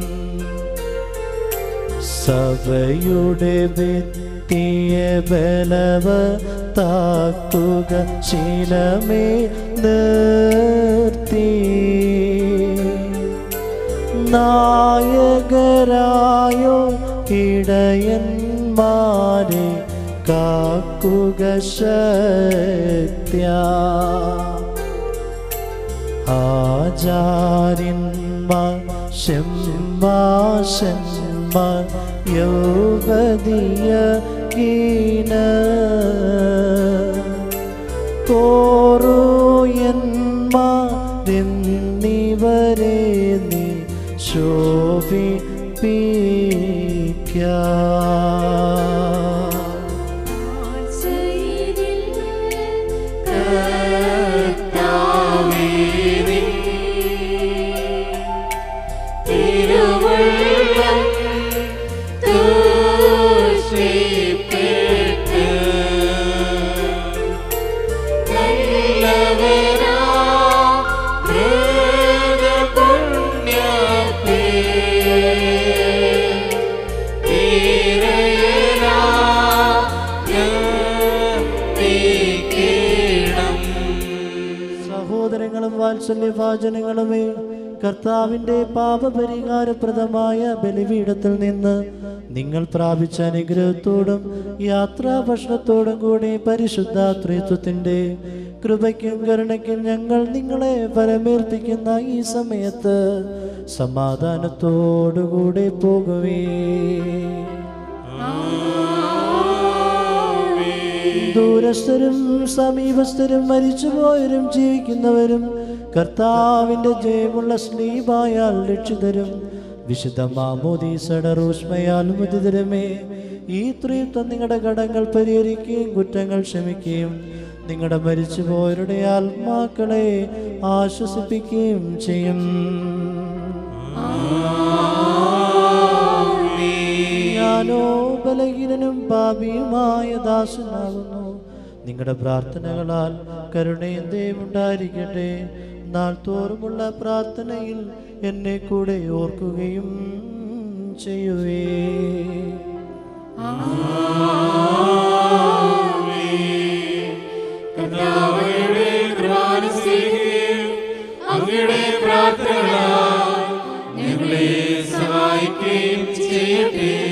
സഭയുടെ ഭിത്തിയ ബലവ താക്കുക ശീലമേ നിർത്തി നായകരായോ ഇടയന്മാരെ കാക്കുക ശക്ത്യാ ആചാര്യന്മാർ ഷെമ്മാശന്മാർ യൗവതിയ ഗീന കോറുയന്മാരെന്നിവരെ നീ ശോഭിപ്പിക്ക തിരുവള്ളം തൂഷിപ്പിട്ട് നല്ലവനാ ഹൃദപുണ്യത്തെ തീരയനാ ജ്ഞാപിക്കണം സഹോദരങ്ങളും വാത്സല്യഭാചനങ്ങളുമേ കർത്താവിന്റെ പാപപരിഹാരപ്രദമായ ബലിപീഠത്തിൽ നിന്ന് നിങ്ങൾ പ്രാപിച്ച അനുഗ്രഹത്തോടും യാത്രാഭക്ഷണത്തോടും കൂടി പരിശുദ്ധ ത്രിത്വത്തിന്റെ കൃപയ്ക്കും കരുണയ്ക്കും ഞങ്ങൾ നിങ്ങളെ പരമേൽപ്പിക്കുന്ന ഈ സമയത്ത് സമാധാനത്തോടുകൂടി പോകുവേ ദൂരസ്ഥരും സമീപസ്ഥരും മരിച്ചുപോയവരും ജീവിക്കുന്നവരും കർത്താവിന്റെ ജയമുള്ള സ്നേഹമായാൽ രക്ഷിതരും വിശുദ്ധ മാമോദീസയുടെ റൂഷ്മയാൽ മുതിതരുമേ ഈ ത്രിത്വം നിങ്ങളുടെ കടങ്ങൾ പരിഹരിക്കുകയും കുറ്റങ്ങൾ ക്ഷമിക്കുകയും നിങ്ങളുടെ മരിച്ചുപോയവരുടെ ആത്മാക്കളെ ആശ്വസിപ്പിക്കുകയും ചെയ്യും ഞാനോ ബലഹീനനും പാപിയുമായ ദാസനാകുന്നു നിങ്ങളുടെ പ്രാർത്ഥനകളാൽ കരുണയും ദയവുണ്ടായിരിക്കട്ടെ നാൾ തോറുമുള്ള പ്രാർത്ഥനയിൽ എന്നെ കൂടെ ഓർക്കുകയും ചെയ്യുവേ കർത്താവയുടെ കൃപാനുസരിക്കുകയും അങ്ങയുടെ പ്രാർത്ഥനകളാൽ ഞങ്ങളെ സഹായിക്കുകയും ചെയ്യട്ടെ